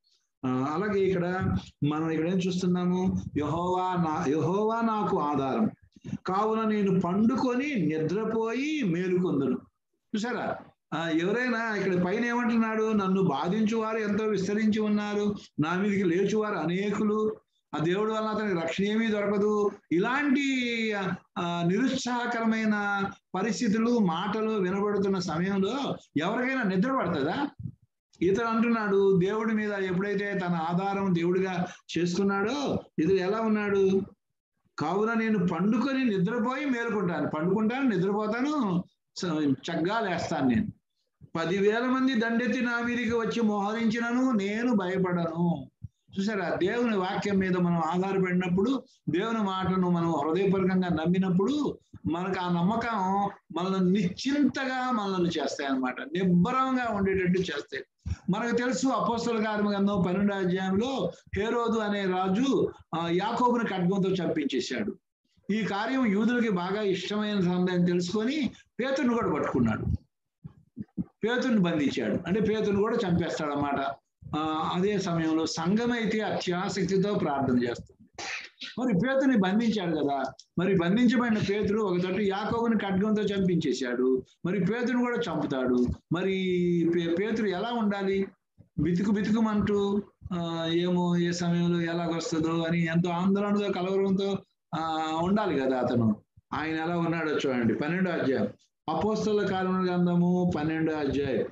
ఆ, అలాగే ఇక్కడ మనం ఇక్కడ ఏం చూస్తున్నాము యహోవా నా యహోవా నాకు ఆధారం కావున నేను పండుకొని నిద్రపోయి మేలుకొందును చూసారా ఆ, ఎవరైనా ఇక్కడ పైన ఏమంటున్నాడు నన్ను బాధించువారు ఎంతో విస్తరించి ఉన్నారు నా మీదకి లేచువారు అనేకులు ఆ దేవుడు వల్ల అతనికి రక్షణ ఏమీ దొరకదు ఇలాంటి ఆ, నిరుత్సాహకరమైన పరిస్థితులు మాటలు వినబడుతున్న సమయంలో ఎవరికైనా నిద్ర పడుతుందా ఇతను అంటున్నాడు దేవుడి మీద ఎప్పుడైతే తన ఆధారం దేవుడిగా చేసుకున్నాడో ఇతడు ఎలా ఉన్నాడు కావున నేను పండుకొని నిద్రపోయి మేలుకుంటాను పండుకుంటాను నిద్రపోతాను స- చక్కగా లేస్తాను నేను పదివేల మంది దండెత్తి నా మీదకి వచ్చి మోహరించినను నేను భయపడను చూసారా దేవుని వాక్యం మీద మనం ఆధారపడినప్పుడు దేవుని మాటను మనం హృదయపూర్వకంగా నమ్మినప్పుడు మనకు ఆ నమ్మకం మనల్ని నిశ్చింతగా మనల్ని చేస్తాయి అన్నమాట నిబ్బరంగా ఉండేటట్టు చేస్తాయి మనకు తెలుసు అపోస్తల కార్మిక గ్రంథం పన్నెండు అధ్యాయంలో హేరోదు అనే రాజు ఆ, యాకోబుని ఖడ్గంతో చంపించేశాడు ఈ కార్యం యూదులకి బాగా ఇష్టమైన సందని తెలుసుకొని పేతుని కూడా పట్టుకున్నాడు పేతుని బంధించాడు అంటే పేతుని కూడా చంపేస్తాడు అన్నమాట ఆ, అదే సమయంలో సంఘం అయితే అత్యాసక్తితో ప్రార్థన చేస్తుంది మరి పేతుని బంధించాడు కదా మరి బంధించబడిన పేతుడు ఒక తట్టు యాకోబుని ఖడ్గంతో చంపించేశాడు మరి పేతుని కూడా చంపుతాడు మరి పే- పేతురు ఎలా ఉండాలి బితుకు బితుకుమంటూ ఆ, ఏమో ఏ సమయంలో ఎలాగొస్తుందో అని ఎంతో ఆందోళనతో కలవరంతో ఆ ఉండాలి కదా అతను ఆయన ఎలా ఉన్నాడో చూడండి పన్నెండో అధ్యాయం అపోస్తల కాలం గ్రంథము పన్నెండో అధ్యాయం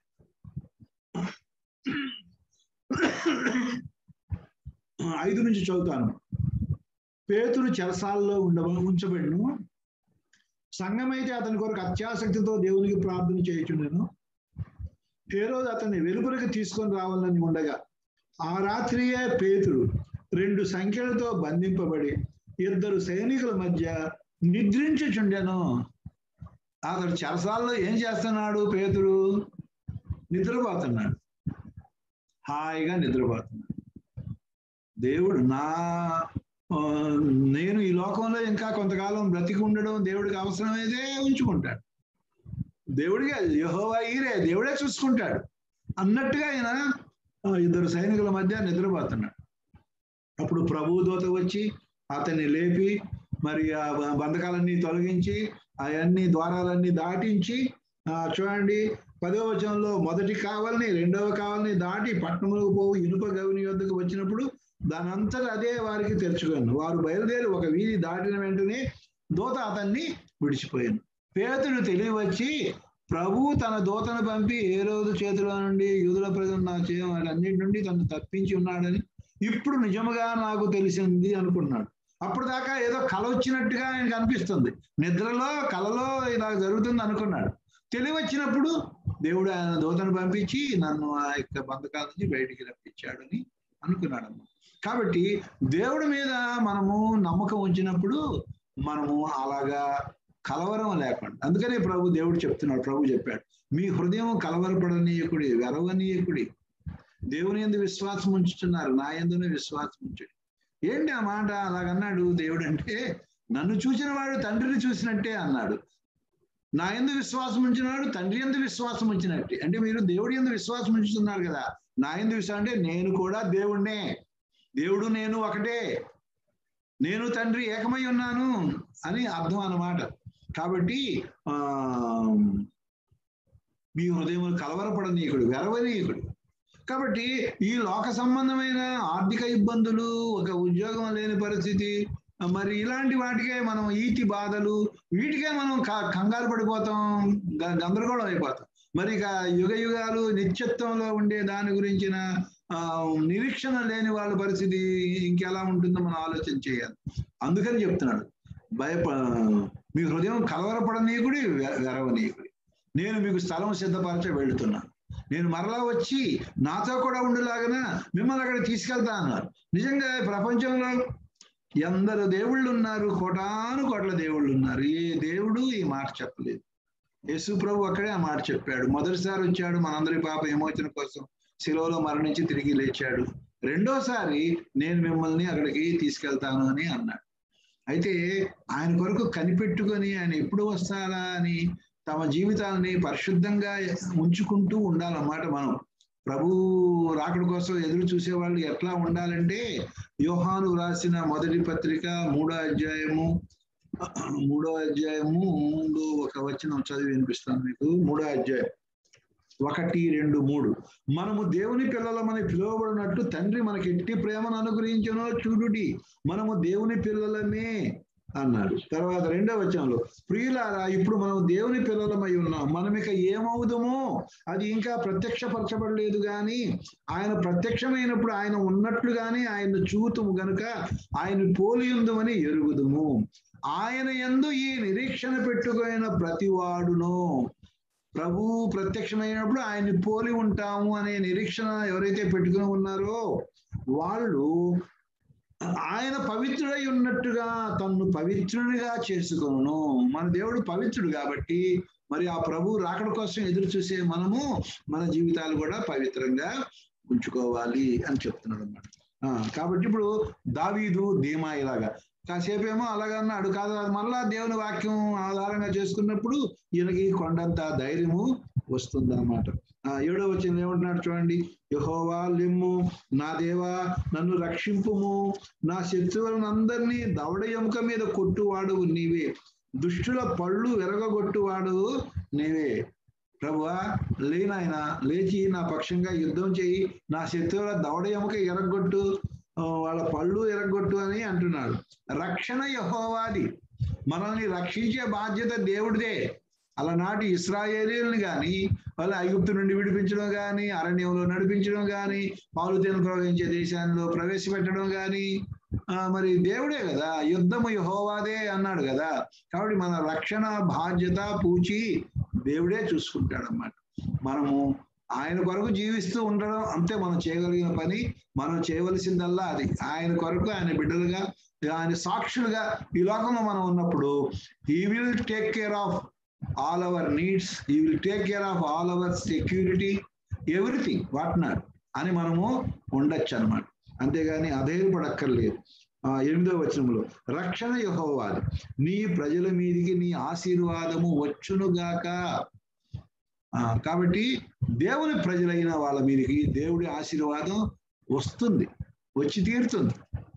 ఐదు నుంచి చదువుతాను పేతురు చెరసాల్లో ఉండ ఉంచబడిను సంఘమైతే అతని కొరకు అత్యాసక్తితో దేవునికి ప్రార్థన చేయుచుండెను ఏ రోజు అతన్ని వెలుపలికి తీసుకొని రావాలని ఉండగా ఆ రాత్రియే పేతురు రెండు సంఖ్యలతో బంధింపబడి ఇద్దరు సైనికుల మధ్య నిద్రించుచుండెను అతడు చెరసాల్లో ఏం చేస్తున్నాడు పేతురు నిద్రపోతున్నాడు హాయిగా నిద్రపోతున్నాడు దేవుడు నా ఆ, నేను ఈ లోకంలో ఇంకా కొంతకాలం బ్రతికి ఉండడం దేవుడికి అవసరమైతే ఉంచుకుంటాడు దేవుడికి యహోవా ఈరే దేవుడే చూసుకుంటాడు అన్నట్టుగా ఆయన ఆ, ఇద్దరు సైనికుల మధ్య నిద్రపోతున్నాడు అప్పుడు ప్రభు దూత వచ్చి అతన్ని లేపి మరి ఆ బ- బంధకాలన్నీ తొలగించి అవన్నీ ద్వారాలన్నీ దాటించి ఆ, చూడండి పదవ వచనంలో మొదటి కావాలని రెండవ కావాలని దాటి పట్టణంలోకి పోవు ఇనుప గవిని వద్దకు వచ్చినప్పుడు దాని అంతటా అదే వారికి తెరుచుకోను వారు బయలుదేరి ఒక వీధి దాటిన వెంటనే దూత అతన్ని విడిచిపోయాను పేతుడు తెలివి వచ్చి ప్రభు తన దూతను పంపి ఏ రోజు చేతిలో నుండి యూదుల ప్రజలు నా చేయ వాటన్నిటి నుండి తను తప్పించి ఉన్నాడని ఇప్పుడు నిజముగా నాకు తెలిసింది అనుకున్నాడు అప్పుడు దాకా ఏదో కల వచ్చినట్టుగా ఆయనకు అనిపిస్తుంది నిద్రలో కలలో ఇలా జరుగుతుంది అనుకున్నాడు తెలివి వచ్చినప్పుడు దేవుడు ఆయన దూతను పంపించి నన్ను ఆ యొక్క బంధకాల నుంచి బయటికి రప్పించాడని అనుకున్నాడు అన్నమాట కాబట్టి దేవుడి మీద మనము నమ్మకం ఉంచినప్పుడు మనము అలాగా కలవరం లేకుండా అందుకనే ప్రభు దేవుడు చెప్తున్నాడు ప్రభు చెప్పాడు మీ హృదయం కలవరపడనీయకుడి వెరవనీయకుడి దేవుని ఎందు విశ్వాసం ఉంచుతున్నారు నా ఎందునే విశ్వాసం ఉంచండి ఏంటి ఆ మాట అలాగన్నాడు దేవుడు అంటే నన్ను చూసిన వాడు తండ్రిని చూసినట్టే అన్నాడు నా ఎందు విశ్వాసం ఉంచినవాడు తండ్రి ఎందు విశ్వాసం ఉంచినట్టే అంటే మీరు దేవుడి ఎందు విశ్వాసం ఉంచుతున్నారు కదా నా ఎందు విశ్వాసం అంటే నేను కూడా దేవుణ్ణే దేవుడు నేను ఒకటే నేను తండ్రి ఏకమై ఉన్నాను అని అర్థం అన్నమాట కాబట్టి ఆ మీ హృదయం కలవరపడనీయకుడు వెరవనీయకుడు కాబట్టి ఈ లోక సంబంధమైన ఆర్థిక ఇబ్బందులు ఒక ఉద్యోగం లేని పరిస్థితి మరి ఇలాంటి వాటికే మనం ఈతి బాధలు వీటికే మనం క- కంగారు పడిపోతాం గ- గందరగోళం అయిపోతాం మరి ఇక యుగ యుగాలు నిత్యత్వంలో ఉండే దాని గురించిన ఆ నిరీక్షణ లేని వాళ్ళ పరిస్థితి ఇంకెలా ఉంటుందో మనం ఆలోచన చేయాలి అందుకని చెప్తున్నాడు భయప మీ హృదయం కలవరపడనీయకుడి వె- వెరవనీయకుడి నేను మీకు స్థలం సిద్ధపరచ వెళ్తున్నాను నేను మరలా వచ్చి నాతో కూడా ఉండేలాగా మిమ్మల్ని అక్కడ తీసుకెళ్తా అన్నారు నిజంగా ఈ ప్రపంచంలో ఎందరు దేవుళ్ళు ఉన్నారు కోటాను కోట్ల దేవుళ్ళు ఉన్నారు ఏ దేవుడు ఈ మాట చెప్పలేదు యేసు ప్రభు అక్కడే ఆ మాట చెప్పాడు మొదటిసారి వచ్చాడు మనందరి పాప విమోచన కోసం శిలువలో మరణించి తిరిగి లేచాడు రెండోసారి నేను మిమ్మల్ని అక్కడికి తీసుకెళ్తాను అని అన్నాడు అయితే ఆయన కొరకు కనిపెట్టుకొని ఆయన ఎప్పుడు వస్తారా అని తమ జీవితాలని పరిశుద్ధంగా ఉంచుకుంటూ ఉండాలన్నమాట మనం ప్రభు రాకడ కోసం ఎదురు చూసే వాళ్ళు ఎట్లా ఉండాలంటే యోహాను రాసిన మొదటి పత్రిక మూడో అధ్యాయము మూడో అధ్యాయము మూడు ఒక వచనం చదివి వినిపిస్తాను మీకు మూడో అధ్యాయం ఒకటి రెండు మూడు మనము దేవుని పిల్లలమని పిలువబడినట్టు తండ్రి మనకి ఎట్టి ప్రేమను అనుగ్రహించనో చూడుడి మనము దేవుని పిల్లలమే అన్నాడు తర్వాత రెండో వచనంలో ప్రియులారా ఇప్పుడు మనం దేవుని పిల్లలమై ఉన్నాం మనం ఇక ఏమవుదామో అది ఇంకా ప్రత్యక్షపరచబడలేదు కానీ ఆయన ప్రత్యక్షమైనప్పుడు ఆయన ఉన్నట్లుగానే ఆయన చూతుము గనుక ఆయన పోలియుందుమని ఎరుగుదుము ఆయన యందు ఈ నిరీక్షణ పెట్టుకున్న ప్రతివాడును ప్రభు ప్రత్యక్షమైనప్పుడు ఆయన్ని పోలి ఉంటాము అనే నిరీక్షణ ఎవరైతే పెట్టుకుని ఉన్నారో వాళ్ళు ఆయన పవిత్రుడై ఉన్నట్టుగా తన్ను పవిత్రునిగా చేసుకొను మన దేవుడు పవిత్రుడు కాబట్టి మరి ఆ ప్రభు రాకడ కోసం ఎదురు చూసే మనము మన జీవితాలు కూడా పవిత్రంగా ఉంచుకోవాలి అని చెప్తున్నాడు అన్నమాట ఆ, కాబట్టి ఇప్పుడు దావీదు ధీమా ఇలాగా కాసేపు ఏమో అలాగన్నాడు కాదు అది మళ్ళా దేవుని వాక్యం ఆధారంగా చేసుకున్నప్పుడు ఈయనకి కొండంత ధైర్యము వస్తుంది అన్నమాట ఏడో వచ్చింది ఏమంటున్నాడు చూడండి యహోవా లిమ్ము నా దేవా నన్ను రక్షింపుము నా శత్రువులను అందరినీ దవడ ఎముక మీద కొట్టువాడు నీవే దుష్టుల పళ్ళు విరగొట్టువాడు నీవే ప్రభువా లేనాయన లేచి నా పక్షంగా యుద్ధం చేయి నా శత్రువుల దవడ ఎముక ఎరగొట్టు ఆ, వాళ్ళ పళ్ళు ఎరగొట్టు అని అంటున్నాడు రక్షణ యహోవాది మనల్ని రక్షించే బాధ్యత దేవుడిదే అలనాటి ఇస్రాయేలీలను కానీ వాళ్ళ ఐగుప్తు నుండి విడిపించడం కానీ అరణ్యంలో నడిపించడం కానీ పాలు తేనె ప్రవహించే దేశాల్లో ప్రవేశపెట్టడం కానీ మరి దేవుడే కదా యుద్ధము యహోవాదే అన్నాడు కదా కాబట్టి మన రక్షణ బాధ్యత పూచి దేవుడే చూసుకుంటాడు అన్నమాట మనము ఆయన కొరకు జీవిస్తూ ఉండడం అంతే మనం చేయగలిగిన పని మనం చేయవలసిందల్లా అది ఆయన కొరకు ఆయన బిడ్డలుగా ఆయన సాక్షులుగా ఈ లోకంలో మనం ఉన్నప్పుడు he will take care of all our needs he will take care of all our security everything what not అని మనము ఉండొచ్చు అనమాట అంతేగాని అధైర్యపడక్కర్లేదు ఆ ఎనిమిదో వచనంలో రక్షణ యహోవాది నీ ప్రజల మీదికి నీ ఆశీర్వాదము వచ్చునుగాక ఆ, కాబట్టి దేవుని ప్రజలైన వాళ్ళ మీదకి దేవుడి ఆశీర్వాదం వస్తుంది వచ్చి తీరుతుంది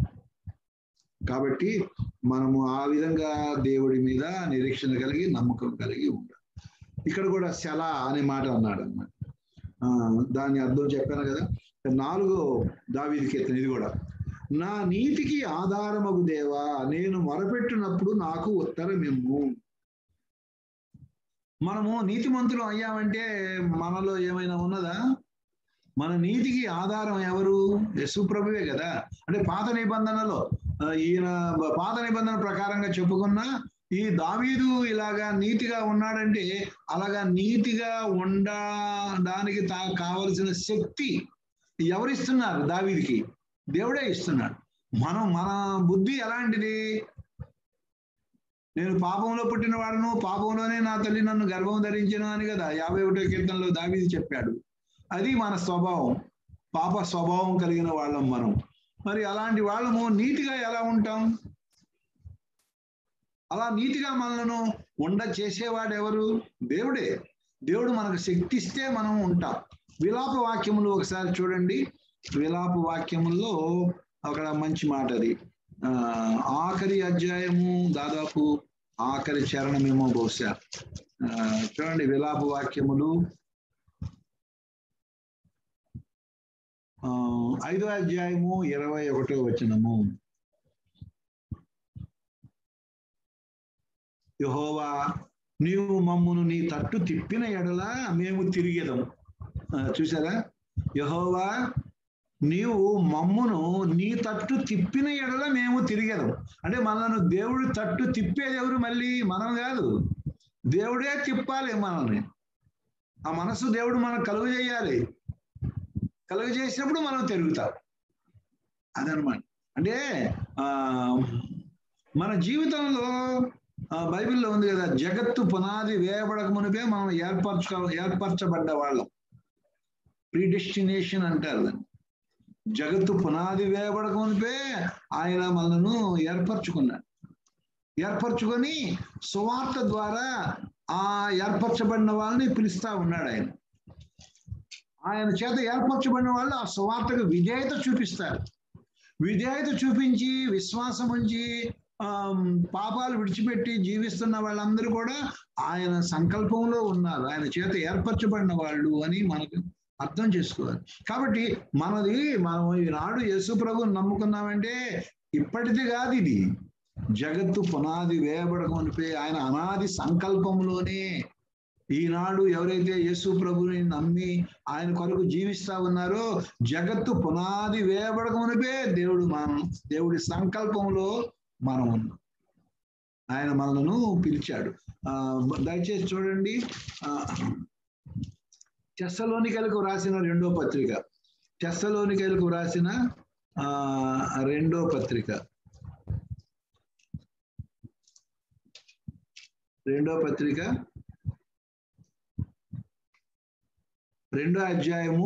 కాబట్టి మనము ఆ విధంగా దేవుడి మీద నిరీక్షణ కలిగి నమ్మకం కలిగి ఉండాలి ఇక్కడ కూడా శల అనే మాట అన్నాడు అన్నమాట ఆ, దాని అర్థం చెప్పాను కదా నాలుగో దావీది కీర్తన ఇది కూడా నా నీతికి ఆధారమగు దేవా నేను మొరపెట్టినప్పుడు నాకు ఉత్తరం ఇమ్ము మనము నీతిమంతులు అయ్యామంటే మనలో ఏమైనా ఉన్నదా మన నీతికి ఆధారం ఎవరు యశుప్రభువే కదా అంటే పాత నిబంధనలో ఆ, ఈయన బ- పాత నిబంధన ప్రకారంగా చెప్పుకున్నా ఈ దావీదు ఇలాగా నీతిగా ఉన్నాడంటే అలాగా నీతిగా ఉండడానికి తా కావలసిన శక్తి ఎవరిస్తున్నారు దావీదికి దేవుడే ఇస్తున్నాడు మనం మన బుద్ధి ఎలాంటిది నేను పాపంలో పుట్టిన వాడును పాపంలోనే నా తల్లి నన్ను గర్భం ధరించను అని కదా యాభై ఒకటో కీర్తనలో దావీది చెప్పాడు అది మన స్వభావం పాప స్వభావం కలిగిన వాళ్ళం మనం మరి అలాంటి వాళ్ళము నీతిగా ఎలా ఉంటాం అలా నీతిగా మనలను ఉండ చేసేవాడు ఎవరు దేవుడే దేవుడు మనకు శక్తి ఇస్తే మనం ఉంటాం విలాప వాక్యములు ఒకసారి చూడండి విలాప వాక్యముల్లో అక్కడ మంచి మాట అది ఆ ఆఖరి అధ్యాయము దాదాపు ఆఖరి చరణమేమో బహుశా ఆ, చూడండి విలాప వాక్యములు ఆ, ఐదో అధ్యాయము ఇరవై ఒకటో వచనము యహోవా నీవు మమ్మును నీ తట్టు తిప్పిన ఎడల మేము తిరిగేదము ఆ, చూసారా యహోవా నీవు మమ్మును నీ తట్టు తిప్పిన ఎడల మేము తిరిగేదం అంటే మనను దేవుడు తట్టు తిప్పేది ఎవరు మళ్ళీ మనం కాదు దేవుడే తిప్పాలి మనల్ని ఆ మనసు దేవుడు మనకు కలుగు చేయాలి కలుగు చేసినప్పుడు మనం తిరుగుతాం అదనమాట అంటే ఆ మన జీవితంలో ఆ, బైబిల్లో ఉంది కదా జగత్తు పునాది వేయబడక మునిపే మనం ఏర్పరచుకో ఏర్పరచబడ్డ వాళ్ళం ప్రీడెస్టినేషన్ అంటారు దాన్ని జగత్తు పునాది వేయబడక మునిపే ఆయన మనను ఏర్పరచుకున్నాడు ఏర్పరచుకొని సువార్త ద్వారా ఆ ఏర్పరచబడిన వాళ్ళని పిలుస్తా ఉన్నాడు ఆయన ఆయన చేత ఏర్పరచబడిన వాళ్ళు ఆ సువార్తకు విధేయత చూపిస్తారు విధేయత చూపించి విశ్వాసం ఉంచి ఆమ్, పాపాలు విడిచిపెట్టి జీవిస్తున్న వాళ్ళందరూ కూడా ఆయన సంకల్పంలో ఉన్నారు ఆయన చేత ఏర్పరచబడిన వాళ్ళు అని మనకు అర్థం చేసుకోవాలి కాబట్టి మనది మనం ఈనాడు యేసు ప్రభుని నమ్ముకున్నామంటే ఇప్పటిది కాదు ఇది జగత్తు పునాది వేయబడక మునిపే ఆయన అనాది సంకల్పంలోనే ఈనాడు ఎవరైతే యేసు ప్రభుని నమ్మి ఆయన కొరకు జీవిస్తా ఉన్నారో జగత్తు పునాది వేయబడక మునిపే దేవుడు మనం దేవుడి సంకల్పంలో మనం ఉన్నాం ఆయన మనలను పిలిచాడు ఆ దయచేసి చూడండి ఆ తెస్సలోనికలకు రాసిన రెండో పత్రిక తెస్సలోనికలకు రాసిన ఆ రెండో పత్రిక రెండో పత్రిక రెండో అధ్యాయము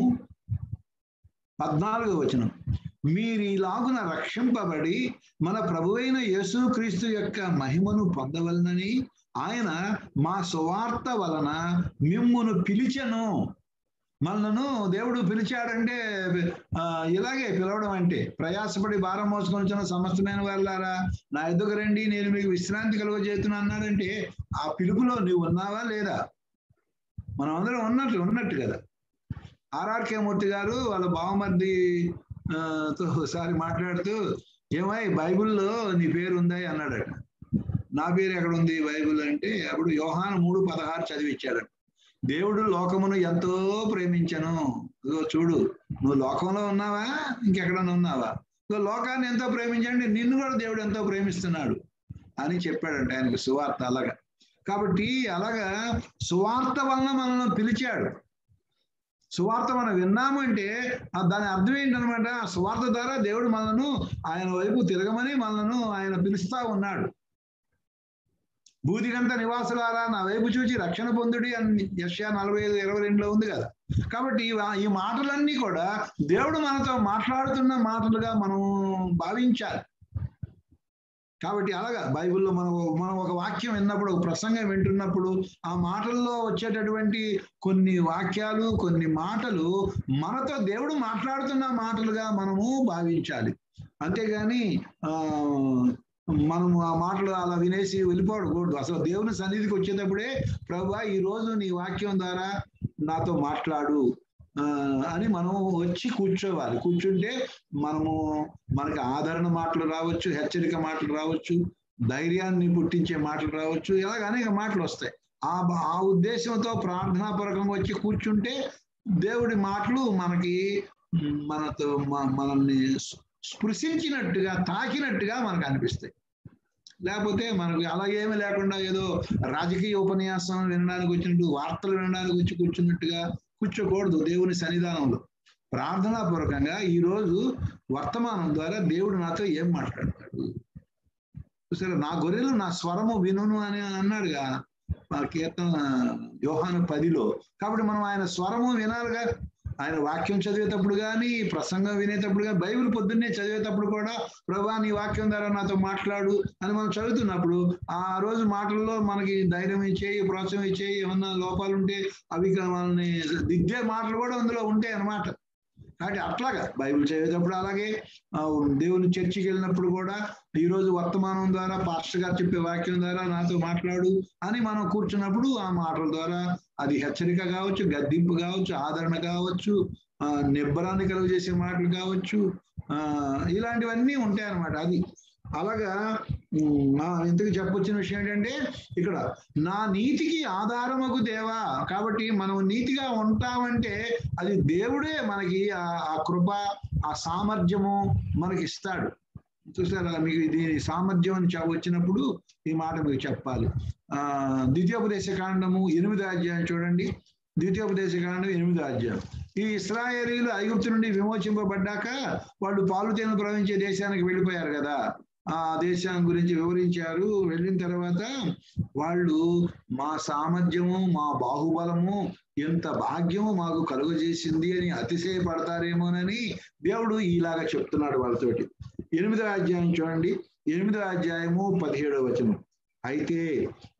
పద్నాలుగో వచనం మీరు ఇలాగున రక్షింపబడి మన ప్రభువైన యేసుక్రీస్తు యొక్క మహిమను పొందవలనని ఆయన మా సువార్త వలన మిమ్మును పిలిచెను మనను దేవుడు పిలిచాడంటే ఆ, ఇలాగే పిలవడం అంటే ప్రయాసపడి భారం మోసుకొని వచ్చిన సమస్తమైన వాళ్ళారా నా ఎదుగు రండి నేను మీకు విశ్రాంతి కలుగజేతున్నా అన్నాడంటే ఆ పిలుపులో నువ్వు ఉన్నావా లేదా మనం అందరం ఉన్నట్టు ఉన్నట్టు కదా ఆర్ఆర్కే మూర్తి గారు వాళ్ళ బావమర్ది ఆ, తో ఒకసారి మాట్లాడుతూ ఏమై బైబిల్లో నీ పేరు ఉందా అన్నాడట నా పేరు ఎక్కడ ఉంది బైబిల్ అంటే అప్పుడు యోహాను మూడు పదహారు చదివిచ్చాడట దేవుడు లోకమును ఎంతో ప్రేమించను ఇదిగో చూడు నువ్వు లోకంలో ఉన్నావా ఇంకెక్కడన్నా ఉన్నావా ఇదిగో లోకాన్ని ఎంతో ప్రేమించండి నిన్ను కూడా దేవుడు ఎంతో ప్రేమిస్తున్నాడు అని చెప్పాడంట ఆయనకు సువార్త అలాగా కాబట్టి అలాగా సువార్త వలన మనల్ని పిలిచాడు సువార్త మనం విన్నాము అంటే ఆ దాని అర్థం ఏంటనమాట ఆ సువార్త ద్వారా దేవుడు మనను ఆయన వైపు తిరగమని మనను ఆయన పిలుస్తా ఉన్నాడు భూదిగంత నివాసులారా నా వైపు చూచి రక్షణ పొందుడి అని యశ్యా నలభై ఐదు ఇరవై రెండులో ఉంది కదా కాబట్టి ఈ- ఈ మాటలన్నీ కూడా దేవుడు మనతో మాట్లాడుతున్న మాటలుగా మనం భావించాలి కాబట్టి అలాగా బైబిల్లో మనం మనం ఒక వాక్యం విన్నప్పుడు ఒక ప్రసంగం వింటున్నప్పుడు ఆ మాటల్లో వచ్చేటటువంటి కొన్ని వాక్యాలు కొన్ని మాటలు మనతో దేవుడు మాట్లాడుతున్న మాటలుగా మనము భావించాలి అంతేగాని ఆ మనము ఆ మాటలు అలా వినేసి వెళ్ళిపోకూడదు అసలు దేవుని సన్నిధికి వచ్చేటప్పుడే ప్రభా ఈ రోజు నీ వాక్యం ద్వారా నాతో మాట్లాడు ఆ, అని మనం వచ్చి కూర్చోవాలి కూర్చుంటే మనము మనకి ఆదరణ మాటలు రావచ్చు హెచ్చరిక మాటలు రావచ్చు ధైర్యాన్ని పుట్టించే మాటలు రావచ్చు ఇలాగ అనేక మాటలు వస్తాయి ఆ బ- ఆ ఉద్దేశంతో ప్రార్థనాపూర్వకంగా వచ్చి కూర్చుంటే దేవుడి మాటలు మనకి మ్, మనతో మ- మనల్ని స్- స్పృశించినట్టుగా తాకినట్టుగా మనకు అనిపిస్తాయి లేకపోతే మనకు అలాగేమీ లేకుండా ఏదో రాజకీయ ఉపన్యాసం వినడానికి వచ్చినట్టు వార్తలు వినడానికి వచ్చి కూర్చున్నట్టుగా కూర్చోకూడదు దేవుని సన్నిధానంలో ప్రార్థనాపూర్వకంగా ఈ రోజు వర్తమానం ద్వారా దేవుడు నాతో ఏం మాట్లాడతాడు చూసారా నా గొర్రెలు నా స్వరము వినును అని అన్నాడుగా ఆ కీర్తన యోహాను పదిలో కాబట్టి మనం ఆయన స్వరము వినాలిగా ఆయన వాక్యం చదివేటప్పుడు కానీ ప్రసంగం వినేటప్పుడు కానీ బైబిల్ పొద్దున్నే చదివేటప్పుడు కూడా ప్రభా నీ వాక్యం ద్వారా నాతో మాట్లాడు అని మనం చదువుతున్నప్పుడు ఆ రోజు మాటల్లో మనకి ధైర్యం ఇచ్చేయి ప్రోత్సాహం ఇచ్చేయి ఏమన్నా లోపాలు ఉంటే అవి కా- మనల్ని దిద్దే మాటలు కూడా అందులో ఉంటాయి అన్నమాట కాబట్టి అట్లాగా బైబిల్ చదివేటప్పుడు అలాగే ఆ, దేవుని చర్చికి వెళ్ళినప్పుడు కూడా ఈ రోజు వర్తమానం ద్వారా పాస్టర్ గారు చెప్పే వాక్యం ద్వారా నాతో మాట్లాడు అని మనం కూర్చున్నప్పుడు ఆ మాటల ద్వారా అది హెచ్చరిక కావచ్చు గద్దింపు కావచ్చు ఆదరణ కావచ్చు ఆ నిబ్బరాన్ని కలుగు చేసే మాటలు కావచ్చు ఆ ఇలాంటివన్నీ ఉంటాయి అన్నమాట అది అలాగా ఉమ్, నా ఇంతకు చెప్పొచ్చిన విషయం ఏంటంటే ఇక్కడ నా నీతికి ఆధారమగు దేవా కాబట్టి మనం నీతిగా ఉంటామంటే అది దేవుడే మనకి ఆ ఆ కృప ఆ సామర్థ్యము మనకి ఇస్తాడు చూసారా మీకు దీని సామర్థ్యం అని చె- వచ్చినప్పుడు ఈ మాట మీకు చెప్పాలి ఆ ద్వితీయోపదేశ కాండము ఎనిమిదో అధ్యాయం చూడండి ద్వితీయోపదేశ కాండం ఎనిమిదో అధ్యాయం ఈ ఇస్రాయేలీలు ఐగుప్తు నుండి విమోచింపబడ్డాక వాళ్ళు పాలు తేనె ప్రవహించే దేశానికి వెళ్ళిపోయారు కదా ఆ దేశం గురించి వివరించారు వెళ్ళిన తర్వాత వాళ్ళు మా సామర్థ్యము మా బాహుబలము ఎంత భాగ్యము మాకు కలుగజేసింది అని అతిశయపడతారేమోనని దేవుడు ఇలాగా చెప్తున్నాడు వాళ్ళతోటి ఎనిమిదో అధ్యాయం చూడండి ఎనిమిదో అధ్యాయము పదిహేడవ వచనం అయితే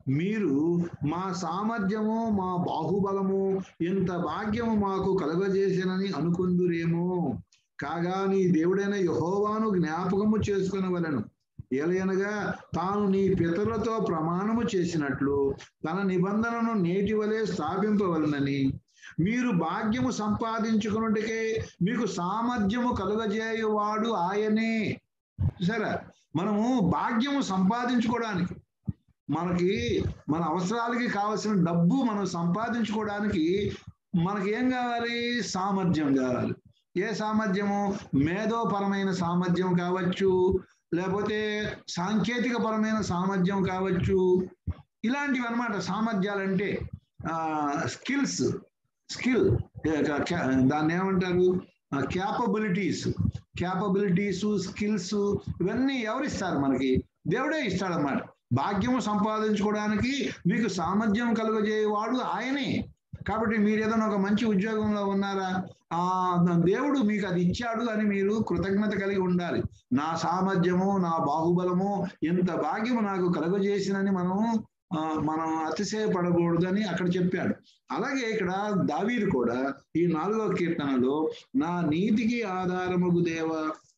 మీరు మా సామర్థ్యము మా బాహుబలము ఇంత భాగ్యము మాకు కలుగజేసినని అనుకుందురేమో కాగా నీ దేవుడైన యహోవాను జ్ఞాపకము చేసుకునవలను ఏలయనగా తాను నీ పితరులతో ప్రమాణము చేసినట్లు తన నిబంధనను నేటి వలె స్థాపింపవలనని మీరు భాగ్యము సంపాదించుకున్నట్టుకే మీకు సామర్థ్యము కలుగజేయువాడు ఆయనే సరే మనము భాగ్యము సంపాదించుకోవడానికి మనకి మన అవసరాలకి కావలసిన డబ్బు మనం సంపాదించుకోవడానికి మనకి ఏం కావాలి సామర్థ్యం కావాలి ఏ సామర్థ్యము మేధోపరమైన సామర్థ్యం కావచ్చు లేకపోతే సాంకేతిక పరమైన సామర్థ్యం కావచ్చు ఇలాంటివి అనమాట సామర్థ్యాలంటే స్కిల్స్ స్కిల్ దాన్ని ఏమంటారు క్యాపబిలిటీస్ క్యాపబిలిటీస్ స్కిల్స్ ఇవన్నీ ఎవరిస్తారు మనకి దేవుడే ఇస్తాడన్నమాట భాగ్యము సంపాదించుకోవడానికి మీకు సామర్థ్యం కలుగజేయవాడు ఆయనే కాబట్టి మీరు ఏదైనా ఒక మంచి ఉద్యోగంలో ఉన్నారా ఆ దేవుడు మీకు అది ఇచ్చాడు అని మీరు కృతజ్ఞత కలిగి ఉండాలి నా సామర్థ్యము నా బాహుబలము ఎంత భాగ్యము నాకు కలుగజేసినని మనము ఆ, మనం అతిశయపడకూడదని అక్కడ చెప్పాడు అలాగే ఇక్కడ దావీదు కూడా ఈ నాలుగో కీర్తనలో నా నీతికి ఆధారముగు దేవ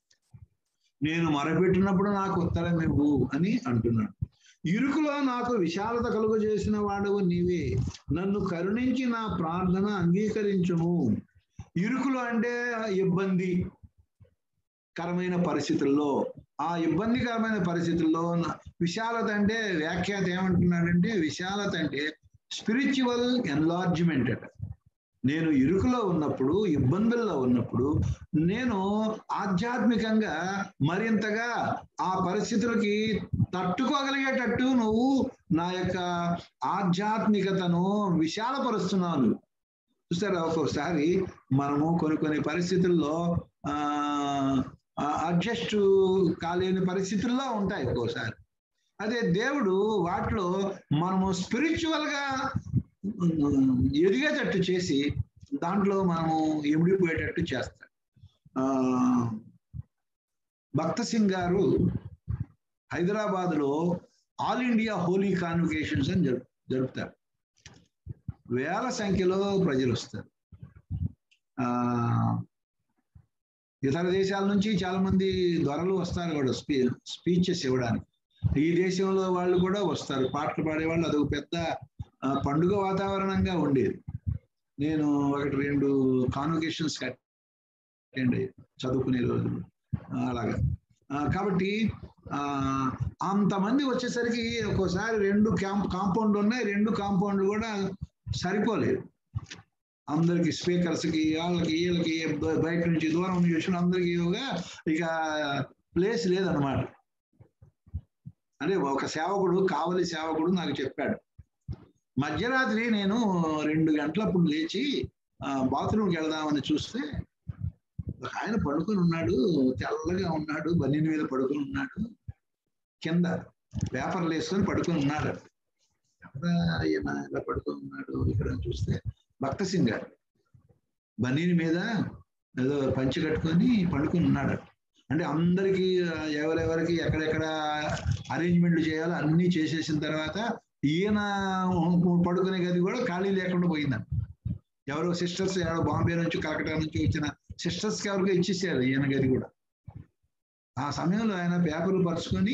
నేను మొరపెట్టినప్పుడు నాకు ఉత్తరం ఇవ్వు అని అంటున్నాడు ఇరుకులో నాకు విశాలత కలుగు చేసిన వాడవు నీవే నన్ను కరుణించి నా ప్రార్థన అంగీకరించుము ఇరుకులు అంటే ఇబ్బంది కరమైన పరిస్థితుల్లో ఆ ఇబ్బందికరమైన పరిస్థితుల్లో న- విశాలత అంటే వ్యాఖ్యాత ఏమంటున్నాడంటే విశాలత అంటే స్పిరిచువల్ ఎన్లార్జ్మెంట్ అట నేను ఇరుకులో ఉన్నప్పుడు ఇబ్బందుల్లో ఉన్నప్పుడు నేను ఆధ్యాత్మికంగా మరింతగా ఆ పరిస్థితులకి తట్టుకోగలిగేటట్టు నువ్వు నా యొక్క ఆధ్యాత్మికతను విశాలపరుస్తున్నాను చూస్తారా ఒక్కొక్కసారి మనము కొన్ని కొన్ని పరిస్థితుల్లో ఆ అడ్జస్ట్ కాలేని పరిస్థితుల్లో ఉంటాయి ఒక్కోసారి అదే దేవుడు వాటిలో మనము స్పిరిచువల్ గా ఉమ్, ఎదిగేటట్టు చేసి దాంట్లో మనము ఎమిడిపోయేటట్టు చేస్తాడు ఆ భక్త సింగ్ గారు హైదరాబాద్ లో ఆల్ ఇండియా హోలీ కాన్వికేషన్స్ అని జరుపు జరుపుతారు వేల సంఖ్యలో ప్రజలు వస్తారు ఆ ఇతర దేశాల నుంచి చాలా మంది దొరలు వస్తారు కూడా స్పీ స్పీచెస్ ఇవ్వడానికి ఈ దేశంలో వాళ్ళు కూడా వస్తారు పాటలు పాడేవాళ్ళు అదొక పెద్ద ఆ, పండుగ వాతావరణంగా ఉండేది నేను ఒకటి రెండు కాన్వకేషన్స్ అటెండ్ అయ్యాను చదువుకునే రోజులు ఆ, అలాగా ఆ, కాబట్టి ఆ అంతమంది వచ్చేసరికి ఒక్కోసారి రెండు క్యాంప్ కాంపౌండ్ ఉన్నాయి రెండు కాంపౌండ్ కూడా సరిపోలేదు అందరికి స్పీకర్స్ కి వాళ్ళకి వీళ్ళకి బ- బయట నుంచి దూరం నుంచి వచ్చిన అందరికి ఇక ప్లేస్ లేదనమాట అంటే ఒక సేవకుడు కావలి సేవకుడు నాకు చెప్పాడు మధ్యరాత్రి నేను రెండు గంటలప్పుడు లేచి బాత్రూమ్కి వెళదామని చూస్తే ఒక ఆయన పడుకొని ఉన్నాడు తెల్లగా ఉన్నాడు బన్నీని మీద పడుకొని ఉన్నాడు కింద పేపర్లు వేసుకొని పడుకొని ఉన్నాడు ఎవరా ఈయన ఇలా పడుకొని ఉన్నాడు ఇక్కడ అని చూస్తే భక్త సింగ్ గారు బనీని మీద ఏదో పంచి కట్టుకొని పండుకొని ఉన్నాడు అంటే అందరికి ఎవరెవరికి ఎక్కడెక్కడ అరేంజ్మెంట్లు చేయాలో అన్ని చేసేసిన తర్వాత ఈయన పడుకునే గది కూడా ఖాళీ లేకుండా పోయిందంట ఎవరో సిస్టర్స్ ఎవరో బాంబే నుంచి కలకటా నుంచి వచ్చిన సిస్టర్స్ కి ఎవరికో ఇచ్చేసారు ఈయన గది కూడా ఆ సమయంలో ఆయన పేపర్లు పరుచుకొని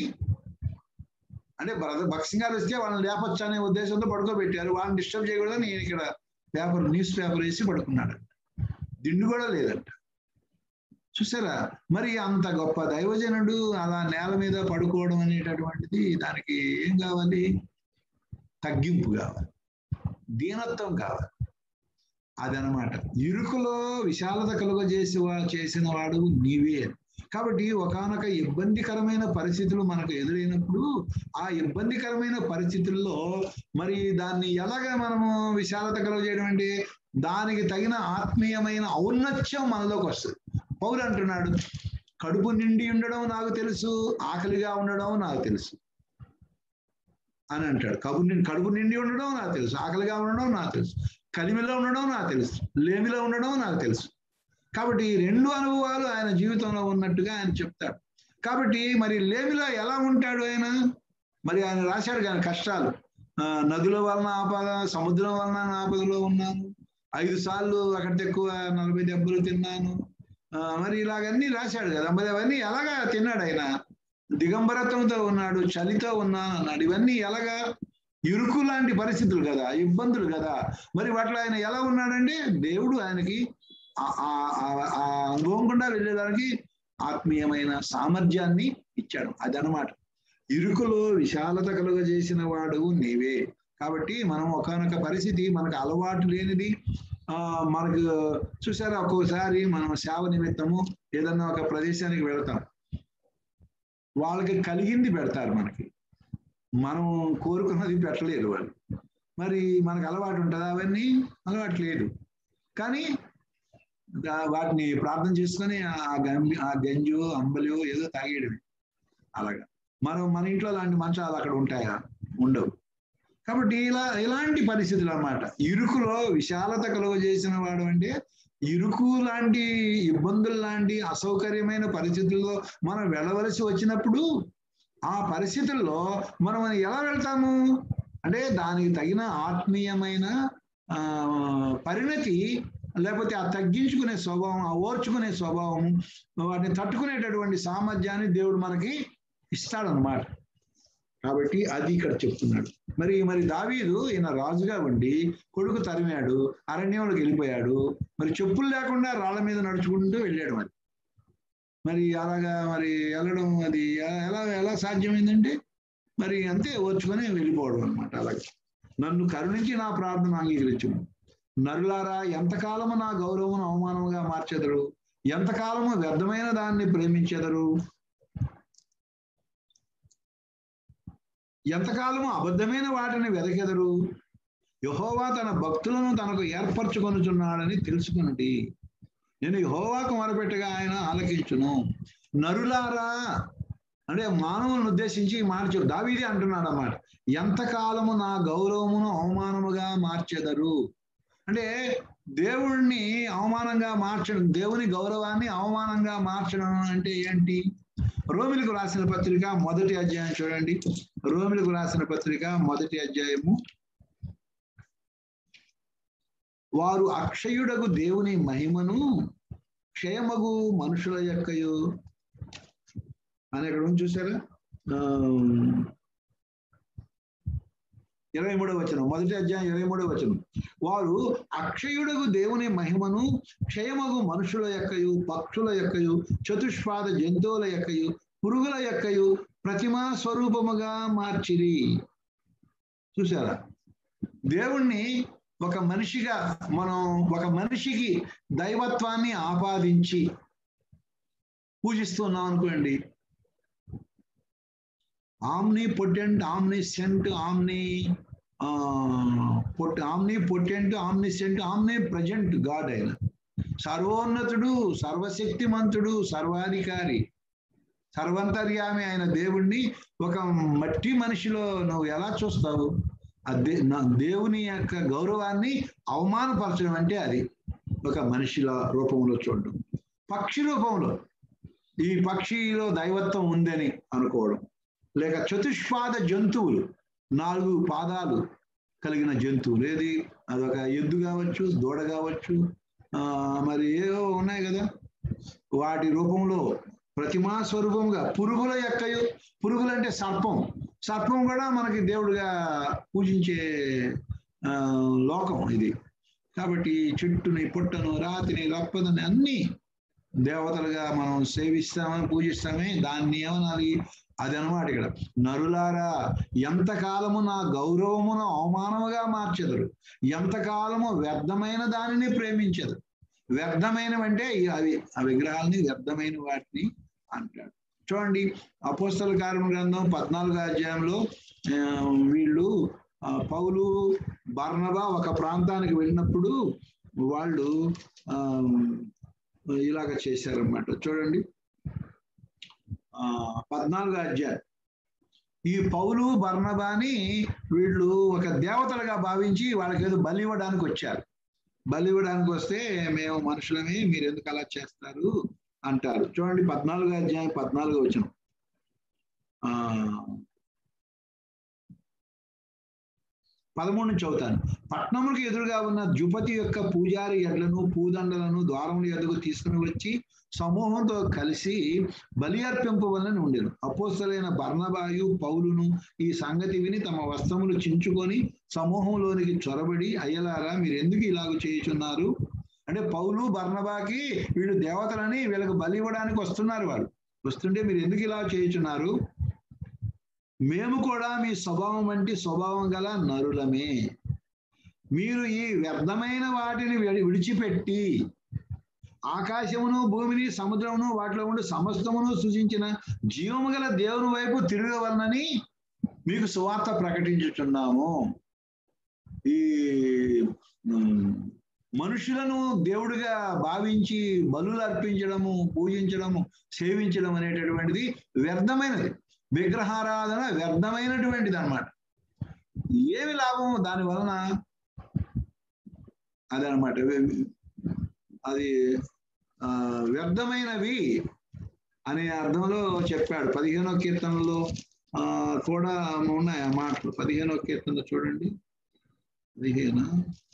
అంటే బ్రదర్ భక్సింగ్ గారు వస్తే వాళ్ళని లేపొచ్చు అనే ఉద్దేశంతో పడుకోబెట్టారు వాళ్ళని డిస్టర్బ్ చేయకూడదని నేను ఇక్కడ పేపర్ న్యూస్ పేపర్ వేసి పడుకున్నాడు దిండు కూడా లేదంట చూసారా మరి అంత గొప్ప దైవజనుడు అలా నేల మీద పడుకోవడం అనేటటువంటిది దానికి ఏం కావాలి తగ్గింపు కావాలి దీనత్వం కావాలి అదనమాట ఇరుకులో విశాలత కలుగజేసి వా- చేసిన వాడు నీవే కాబట్టి ఒకానొక ఇబ్బందికరమైన పరిస్థితులు మనకు ఎదురైనప్పుడు ఆ ఇబ్బందికరమైన పరిస్థితుల్లో మరి దాన్ని ఎలాగ మనము విశాలత కలుగజేయడం అంటే దానికి తగిన ఆత్మీయమైన ఔన్నత్యం మనలోకి వస్తుంది పౌరు అంటున్నాడు కడుపు నిండి ఉండడం నాకు తెలుసు ఆకలిగా ఉండడం నాకు తెలుసు అని అంటాడు కడుపు నిండి కడుపు నిండి ఉండడం నాకు తెలుసు ఆకలిగా ఉండడం నాకు తెలుసు కలిమిలో ఉండడం నాకు తెలుసు లేమిలో ఉండడం నాకు తెలుసు కాబట్టి ఈ రెండు అనుభవాలు ఆయన జీవితంలో ఉన్నట్టుగా ఆయన చెప్తాడు కాబట్టి మరి లేమిలో ఎలా ఉంటాడు ఆయన మరి ఆయన రాశాడు కానీ కష్టాలు ఆ, నదుల వలన ఆపద సముద్రం వలన నేను ఆపదలో ఉన్నాను ఐదు సార్లు అక్కడ ఎక్కువ నలభై దెబ్బలు తిన్నాను ఆ, మరి ఇలాగన్నీ రాశాడు కదా మరి అవన్నీ ఎలాగా తిన్నాడు ఆయన దిగంబరత్వంతో ఉన్నాడు చలితో ఉన్నాను అన్నాడు ఇవన్నీ ఎలాగా ఇరుకు లాంటి పరిస్థితులు కదా ఇబ్బందులు కదా మరి వాటిలో ఆయన ఎలా ఉన్నాడంటే దేవుడు ఆయనకి ఆ- ఆ- ఆ- ఆ అనుభవం గుండా వెళ్ళేదానికి ఆత్మీయమైన సామర్థ్యాన్ని ఇచ్చాడు అదనమాట ఇరుకులో విశాలత కలుగజేసిన వాడు నీవే కాబట్టి మనం ఒకనొక పరిస్థితి మనకు అలవాటు లేనిది ఆ మనకు చూసారా ఒక్కోసారి మనం సేవ నిమిత్తము ఏదన్నా ఒక ప్రదేశానికి వెళ్తాం వాళ్ళకి కలిగింది పెడతారు మనకి మనం కోరుకున్నది పెట్టలేరు వాళ్ళు మరి మనకు అలవాటు ఉంటుందా అవన్నీ అలవాటు లేదు కానీ దా- వాటిని ప్రార్థన చేసుకొని ఆ గంజి ఆ గంజు అంబలియో ఏదో తాగేయడమే అలాగా మనం మన ఇంట్లో లాంటి మంచాలు అక్కడ ఉంటాయా ఉండవు కాబట్టి ఇలా ఇలాంటి పరిస్థితులు అన్నమాట ఇరుకులో విశాలత కలుగజేసిన వాడు అంటే ఇరుకు లాంటి ఇబ్బందులు లాంటి అసౌకర్యమైన పరిస్థితుల్లో మనం వెళ్ళవలసి వచ్చినప్పుడు ఆ పరిస్థితుల్లో మనం ఎలా వెళ్తాము అంటే దానికి తగిన ఆత్మీయమైన ఆ పరిణతి లేకపోతే ఆ తగ్గించుకునే స్వభావం ఆ ఓర్చుకునే స్వభావం వాటిని తట్టుకునేటటువంటి సామర్థ్యాన్ని దేవుడు మనకి ఇస్తాడనమాట కాబట్టి అది ఇక్కడ చెప్తున్నాడు మరి మరి దావీదు ఈయన రాజుగా ఉండి కొడుకు తరిమాడు అరణ్యంలోకి వెళ్ళిపోయాడు మరి చెప్పులు లేకుండా రాళ్ళ మీద నడుచుకుంటూ వెళ్ళాడు మరి మరి అలాగా మరి వెళ్ళడం అది ఎ- ఎలా ఎలా సాధ్యమైందంటే మరి అంతే ఓర్చుకొని వెళ్ళిపోవడం అనమాట అలాగే నన్ను కరుణించి నా ప్రార్థన అంగీకరించును నరులారా ఎంతకాలము నా గౌరవమును అవమానముగా మార్చెదరు ఎంతకాలము వ్యర్థమైన దాన్ని ప్రేమించెదరు ఎంతకాలము అబద్ధమైన వాటిని వెదకెదరు యహోవా తన భక్తులను తనకు ఏర్పరచుకొనుచున్నాడని తెలుసుకున్నది నేను యహోవాకు మొరపెట్టగా ఆయన ఆలకించును నరులారా అంటే మానవులను ఉద్దేశించి ఈ మాట చెప్పు దావీది అంటున్నాడు అన్నమాట ఎంతకాలము నా గౌరవమును అవమానముగా మార్చెదరు అంటే దేవుణ్ణి అవమానంగా మార్చడం దేవుని గౌరవాన్ని అవమానంగా మార్చడం అంటే ఏంటి రోమిలకు రాసిన పత్రిక మొదటి అధ్యాయం చూడండి రోమిలకు రాసిన పత్రిక మొదటి అధ్యాయము వారు అక్షయుడగు దేవుని మహిమను క్షయమగు మనుషుల యొక్కయు అని ఇక్కడ ఉంది చూసారా ఆ, ఇరవై మూడవ వచనం మొదటి అధ్యాయం ఇరవై మూడవ వచనం వారు అక్షయుడగు దేవుని మహిమను క్షయమగు మనుషుల యొక్కయు పక్షుల యొక్కయు చతుష్పాద జంతువుల యొక్కయు పురుగుల యొక్కయు ప్రతిమా స్వరూపముగా మార్చిరి చూసారా దేవుణ్ణి ఒక మనిషిగా మనం ఒక మనిషికి దైవత్వాన్ని ఆపాదించి పూజిస్తున్నాం అనుకోండి omnipotent omniscient omnipotent omnipotent omniscient omnipresent God ఆయన సర్వోన్నతుడు సర్వశక్తిమంతుడు సర్వాధికారి సర్వంతర్యామి ఆయన దేవుణ్ణి ఒక మట్టి మనిషిలో నువ్వు ఎలా చూస్తావు ఆ దే నా దేవుని యొక్క గౌరవాన్ని అవమానపరచడం అంటే అది ఒక మనిషిల రూపంలో చూడడం పక్షి రూపంలో ఈ పక్షిలో దైవత్వం ఉందని అనుకోవడం లేక చతుష్పాద జంతువులు నాలుగు పాదాలు కలిగిన జంతువులు ఏది అదొక ఎద్దు కావచ్చు దూడ కావచ్చు ఆ మరి ఏవో ఉన్నాయి కదా వాటి రూపంలో ప్రతిమా స్వరూపంగా పురుగుల యొక్కయు పురుగులు అంటే సర్పం సర్పం కూడా మనకి దేవుడిగా పూజించే ఆ, లోకం ఇది కాబట్టి చెట్టుని పుట్టను రాతిని రప్పదని అన్ని దేవతలుగా మనం సేవిస్తామని పూజిస్తామే దాన్ని ఏమనాలి అది అనమాట ఇక్కడ నరులారా ఎంతకాలము నా గౌరవమును అవమానముగా మార్చెదరు ఎంతకాలము వ్యర్థమైన దానిని ప్రేమించదు వ్యర్థమైనవంటే ఈ అవి ఆ విగ్రహాలని వ్యర్థమైన వాటిని అంటాడు చూడండి అపోస్తల కార్యం గ్రంథం పద్నాలుగో అధ్యాయంలో ఆ, వీళ్ళు ఆ, పౌలు బర్నబా ఒక ప్రాంతానికి వెళ్ళినప్పుడు వాళ్ళు ఆ ఇలాగ చేశారన్నమాట చూడండి ఆ పద్నాలుగో అధ్యాయం ఈ పౌలు బర్నబాని వీళ్ళు ఒక దేవతలుగా భావించి వాళ్ళకి ఏదో బలి ఇవ్వడానికి వచ్చారు బలి ఇవ్వడానికి వస్తే మేము మనుషులమే మీరు ఎందుకు అలా చేస్తారు అంటారు చూడండి పద్నాలుగో అధ్యాయం పద్నాలుగో వచ్చిన ఆ పదమూడు నుంచి చదువుతాను పట్నములకు ఎదురుగా ఉన్న ద్రుపతి యొక్క పూజారి ఎడ్లను పూదండలను ద్వారముల ఎదుగు తీసుకుని వచ్చి సమూహంతో కలిసి బలి అర్పింపవలని ఉండేది అపోస్తలైన బర్ణబాయు పౌలును ఈ సంగతి విని తమ వస్త్రములు చించుకొని సమూహంలోనికి చొరబడి అయ్యలారా మీరు ఎందుకు ఇలాగ చేయుచున్నారు అంటే పౌలు బర్ణబాకి వీళ్ళు దేవతలని వీళ్ళకి బలి ఇవ్వడానికి వస్తున్నారు వాళ్ళు వస్తుంటే మీరు ఎందుకు ఇలా చేయుచున్నారు మేము కూడా మీ స్వభావం వంటి స్వభావం గల నరులమే మీరు ఈ వ్యర్థమైన వాటిని విడి- విడిచిపెట్టి ఆకాశమును భూమిని సముద్రమును వాటిలో ఉండి సమస్తమును సృజించిన జీవము గల దేవుని వైపు తిరగవలనని మీకు సువార్త ప్రకటించుచున్నాము ఈ ఉమ్, మనుషులను దేవుడిగా భావించి బలులు అర్పించడము పూజించడము సేవించడం అనేటటువంటిది వ్యర్థమైనది విగ్రహారాధన వ్యర్థమైనటువంటిది అన్నమాట ఏమి లాభం దాని వలన అదనమాట అది ఆ, వ్యర్థమైనవి అనే అర్థంలో చెప్పాడు పదిహేనో కీర్తనలో ఆ, కూడా ఉన్నాయి ఆ మాటలు పదిహేనో కీర్తనలో చూడండి పదిహేను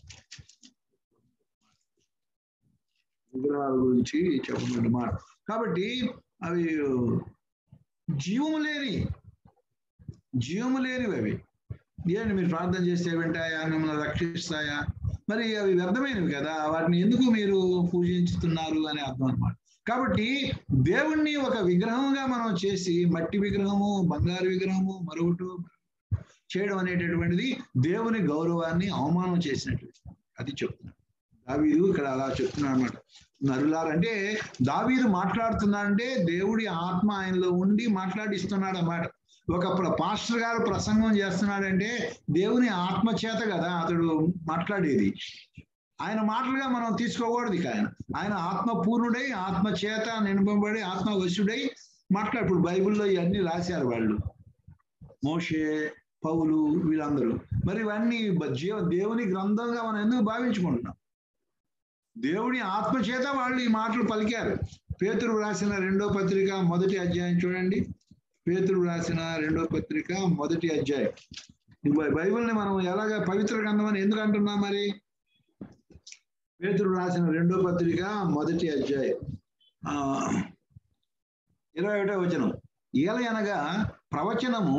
విగ్రహాల గురించి చెప్పబడిన మాట కాబట్టి అవి జీవము లేని జీవము లేనివి అవి ఏంటి మీరు ప్రార్థన చేస్తే వింటాయా మిమ్మల్ని రక్షిస్తాయా మరి అవి వ్యర్థమైనవి కదా వాటిని ఎందుకు మీరు పూజించుతున్నారు అని అర్థం అన్నమాట కాబట్టి దేవుణ్ణి ఒక విగ్రహంగా మనం చేసి మట్టి విగ్రహము బంగారు విగ్రహము మరొకటి చేయడం అనేటటువంటిది దేవుని గౌరవాన్ని అవమానం చేసినట్టు అది చెప్తున్నాడు దావీదు ఇక్కడ అలా చెప్తున్నాడు అనమాట నరులారు అంటే దావీదు మాట్లాడుతున్నాడంటే దేవుడి ఆత్మ ఆయనలో ఉండి మాట్లాడిస్తున్నాడు అన్నమాట ఒక ప్ర- పాస్టర్ గారు ప్రసంగం చేస్తున్నాడంటే దేవుని ఆత్మ చేత కదా అతడు మాట్లాడేది ఆయన మాటలుగా మనం తీసుకోకూడదు ఇక ఆయన ఆయన ఆత్మ పూర్ణుడై ఆత్మ చేత నింపబడి ఆత్మ వశుడై మాట్లాడు ఇప్పుడు బైబిల్లో ఇవన్నీ రాశారు వాళ్ళు మోషే పౌలు వీళ్ళందరూ మరి ఇవన్నీ బ- జీవ దేవుని గ్రంథంగా మనం ఎందుకు భావించుకుంటున్నాం దేవుడి ఆత్మ చేత వాళ్ళు ఈ మాటలు పలికారు పేతురు రాసిన రెండో పత్రిక మొదటి అధ్యాయం చూడండి పేతురు రాసిన రెండో పత్రిక మొదటి అధ్యాయం ఈ బై- బైబిల్ని మనం ఎలాగ పవిత్ర గ్రంథం అని ఎందుకు అంటున్నాం మరి పేతురు రాసిన రెండో పత్రిక మొదటి అధ్యాయం ఆ ఇరవై ఒకటో వచనం ఏల అనగా ప్రవచనము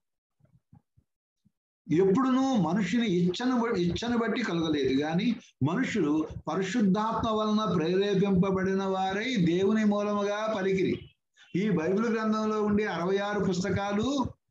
ఎప్పుడునూ మనుషుని ఇచ్చను బ- ఇచ్చను బట్టి కలగలేదు కానీ మనుషులు పరిశుద్ధాత్మ వలన ప్రేరేపింపబడిన వారై దేవుని మూలముగా పలికిరి ఈ బైబిల్ గ్రంథంలో ఉండే అరవై ఆరు పుస్తకాలు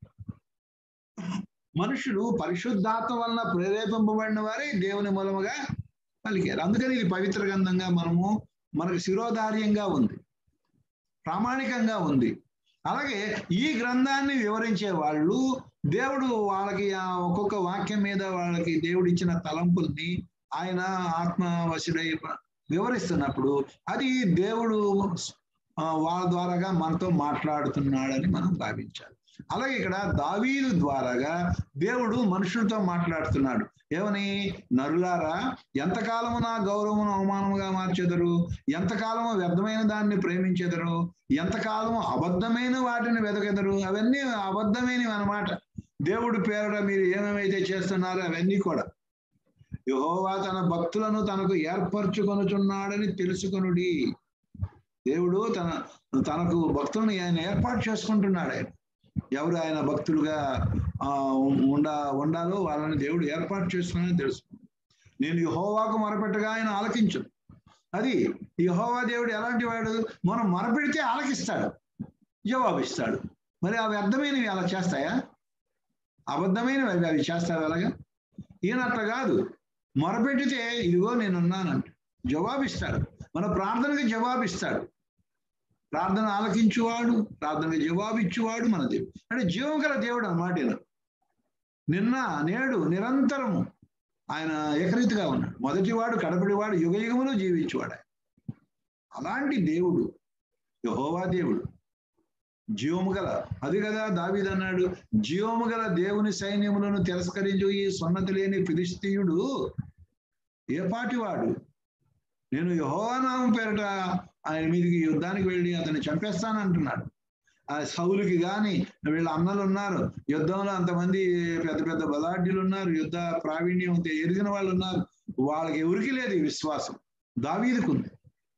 మనుషులు పరిశుద్ధాత్మ వలన ప్రేరేపింపబడిన వారై దేవుని మూలముగా పలికారు అందుకని ఇది పవిత్ర గ్రంథంగా మనము మనకు శిరోధార్యంగా ఉంది ప్రామాణికంగా ఉంది అలాగే ఈ గ్రంథాన్ని వివరించే వాళ్ళు దేవుడు వాళ్ళకి ఆ ఒక్కొక్క వాక్యం మీద వాళ్ళకి దేవుడు ఇచ్చిన తలంపుల్ని ఆయన ఆత్మవశుడై వివరిస్తున్నప్పుడు అది దేవుడు ఆ, వాళ్ళ ద్వారాగా మనతో మాట్లాడుతున్నాడని మనం భావించాలి అలాగే ఇక్కడ దావీదు ద్వారాగా దేవుడు మనుషులతో మాట్లాడుతున్నాడు ఏమని నరులారా ఎంతకాలము నా గౌరవమును అవమానముగా మార్చెదరు ఎంతకాలము వ్యర్థమైన దాన్ని ప్రేమించెదరు ఎంతకాలము అబద్ధమైన వాటిని వెతకెదరు అవన్నీ అబద్ధమైనవి అన్నమాట దేవుడి పేరుట మీరు ఏమేమైతే చేస్తున్నారో అవన్నీ కూడా యెహోవా తన భక్తులను తనకు ఏర్పరచుకొనుచున్నాడని తెలుసుకొనుడి దేవుడు తన తనకు భక్తులను ఆయన ఏర్పాటు చేసుకుంటున్నాడు ఆయన ఎవరు ఆయన భక్తులుగా ఆ ఉండ ఉండాలో వాళ్ళని దేవుడు ఏర్పాటు చేసుకుని తెలుసు నేను యహోవాకు మొరపెట్టగా ఆయన ఆలకించు అది యహోవా దేవుడు ఎలాంటి వాడు మనం మొరపెడితే ఆలకిస్తాడు జవాబిస్తాడు మరి అవి అర్థమైనవి అలా చేస్తాయా అబద్ధమైనవి అవి అవి చేస్తావు ఎలాగా ఈయన అట్లా కాదు మొరపెట్టితే ఇదిగో నేనున్నానంట జవాబిస్తాడు మన ప్రార్థనకి జవాబిస్తాడు ప్రార్థన ఆలకించువాడు ప్రార్థనకి జవాబిచ్చువాడు మన దేవుడు అంటే జీవం గల దేవుడు అన్నమాట ఈయన నిన్న నేడు నిరంతరము ఆయన ఏకరీతిగా ఉన్నాడు మొదటివాడు కడపడివాడు యుగ యుగములు జీవించువాడు ఆయన అలాంటి దేవుడు యహోవా దేవుడు జీవము గల అది కదా దావీదు అన్నాడు జీవము గల దేవుని సైన్యములను తిరస్కరించు ఈ సున్నతి లేని ఫిలిస్తీయుడు ఏ పాటివాడు నేను యహోవా నామం పేరట ఆయన మీదకి యుద్ధానికి వెళ్ళి అతన్ని చంపేస్తాను అంటున్నాడు ఆ సౌలుకి గాని వీళ్ళ అన్నలు ఉన్నారు యుద్ధంలో అంతమంది పెద్ద పెద్ద బలాఢ్యులు ఉన్నారు యుద్ధ ప్రావీణ్యం ఎరిగిన వాళ్ళు ఉన్నారు వాళ్ళకి ఎవరికి లేదు ఈ విశ్వాసం దావీదుకు ఉంది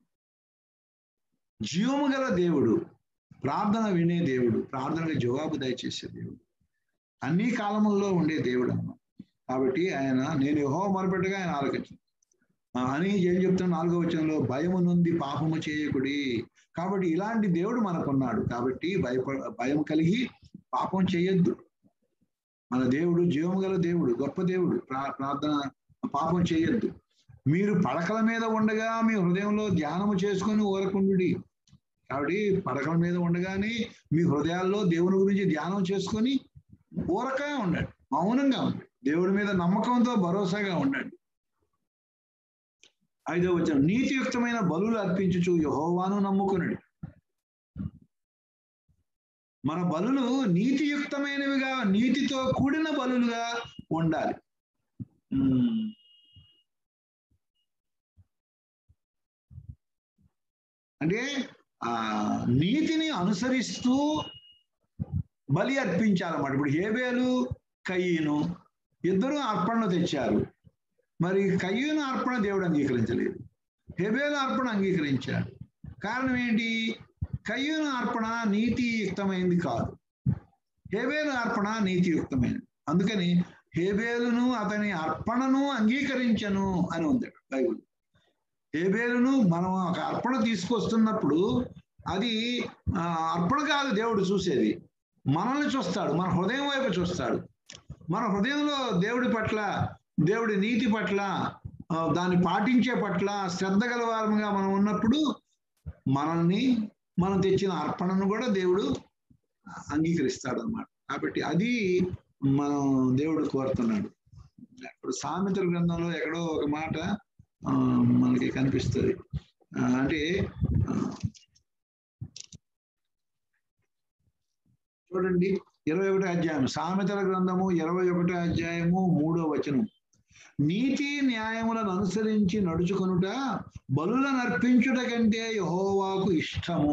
జీవము గల దేవుడు ప్రార్థన వినే దేవుడు ప్రార్థనకు జవాబు దయచేసే దేవుడు అన్ని కాలముల్లో ఉండే దేవుడు అన్న కాబట్టి ఆయన నేను యహో మొరపెట్టగా ఆయన ఆలోచించింది అని ఏం చెప్తాను నాలుగో వచనంలో భయము నుండి పాపము చేయకుడి కాబట్టి ఇలాంటి దేవుడు మనకున్నాడు కాబట్టి భయప భయం కలిగి పాపం చేయొద్దు మన దేవుడు జీవము గల దేవుడు గొప్ప దేవుడు ప్రా ప్రార్థన పాపం చేయొద్దు మీరు పడకల మీద ఉండగా మీ హృదయంలో ధ్యానము చేసుకొని ఊరకుండుడి కాబట్టి పడకల మీద ఉండగానే మీ హృదయాల్లో దేవుని గురించి ధ్యానం చేసుకొని ఊరకగా ఉండండి మౌనంగా ఉండండి దేవుడి మీద నమ్మకంతో భరోసాగా ఉండండి ఐదో వచ్చిన నీతియుక్తమైన బలులు అర్పించుచు యహోవాను నమ్ముకునడు మన బలులు నీతియుక్తమైనవిగా నీతితో కూడిన బలులుగా ఉండాలి ఉమ్. అంటే ఆ నీతిని అనుసరిస్తూ బలి అర్పించాలన్నమాట ఇప్పుడు హేబేలు కయ్యను ఇద్దరు అర్పణలు తెచ్చారు మరి కయ్యూను అర్పణ దేవుడు అంగీకరించలేదు హెబేలు అర్పణ అంగీకరించాడు కారణం ఏంటి కయ్యూను అర్పణ నీతియుక్తమైంది కాదు హేబేలు అర్పణ నీతియుక్తమైనది అందుకని హేబేలును అతని అర్పణను అంగీకరించను అని ఉంది బైబుల్ హేబేలును మనం ఒక అర్పణ తీసుకొస్తున్నప్పుడు అది ఆ, అర్పణ కాదు దేవుడు చూసేది మనల్ని చూస్తాడు మన హృదయం వైపు చూస్తాడు మన హృదయంలో దేవుడి పట్ల దేవుడి నీతి పట్ల ఆ, దాన్ని పాటించే పట్ల శ్రద్ధ గలవారంగా మనం ఉన్నప్పుడు మనల్ని మనం తెచ్చిన అర్పణను కూడా దేవుడు అంగీకరిస్తాడు అన్నమాట కాబట్టి అది మనం దేవుడు కోరుతున్నాడు ఇప్పుడు సామెతల గ్రంథంలో ఎక్కడో ఒక మాట ఆ, మనకి కనిపిస్తుంది ఆ, అంటే ఆ, చూడండి ఇరవై ఒకటో అధ్యాయం సామెతల గ్రంథము ఇరవై ఒకటో అధ్యాయము మూడో వచనం నీతి న్యాయములను అనుసరించి నడుచుకొనుట బలులను అర్పించుట కంటే యహోవాకు ఇష్టము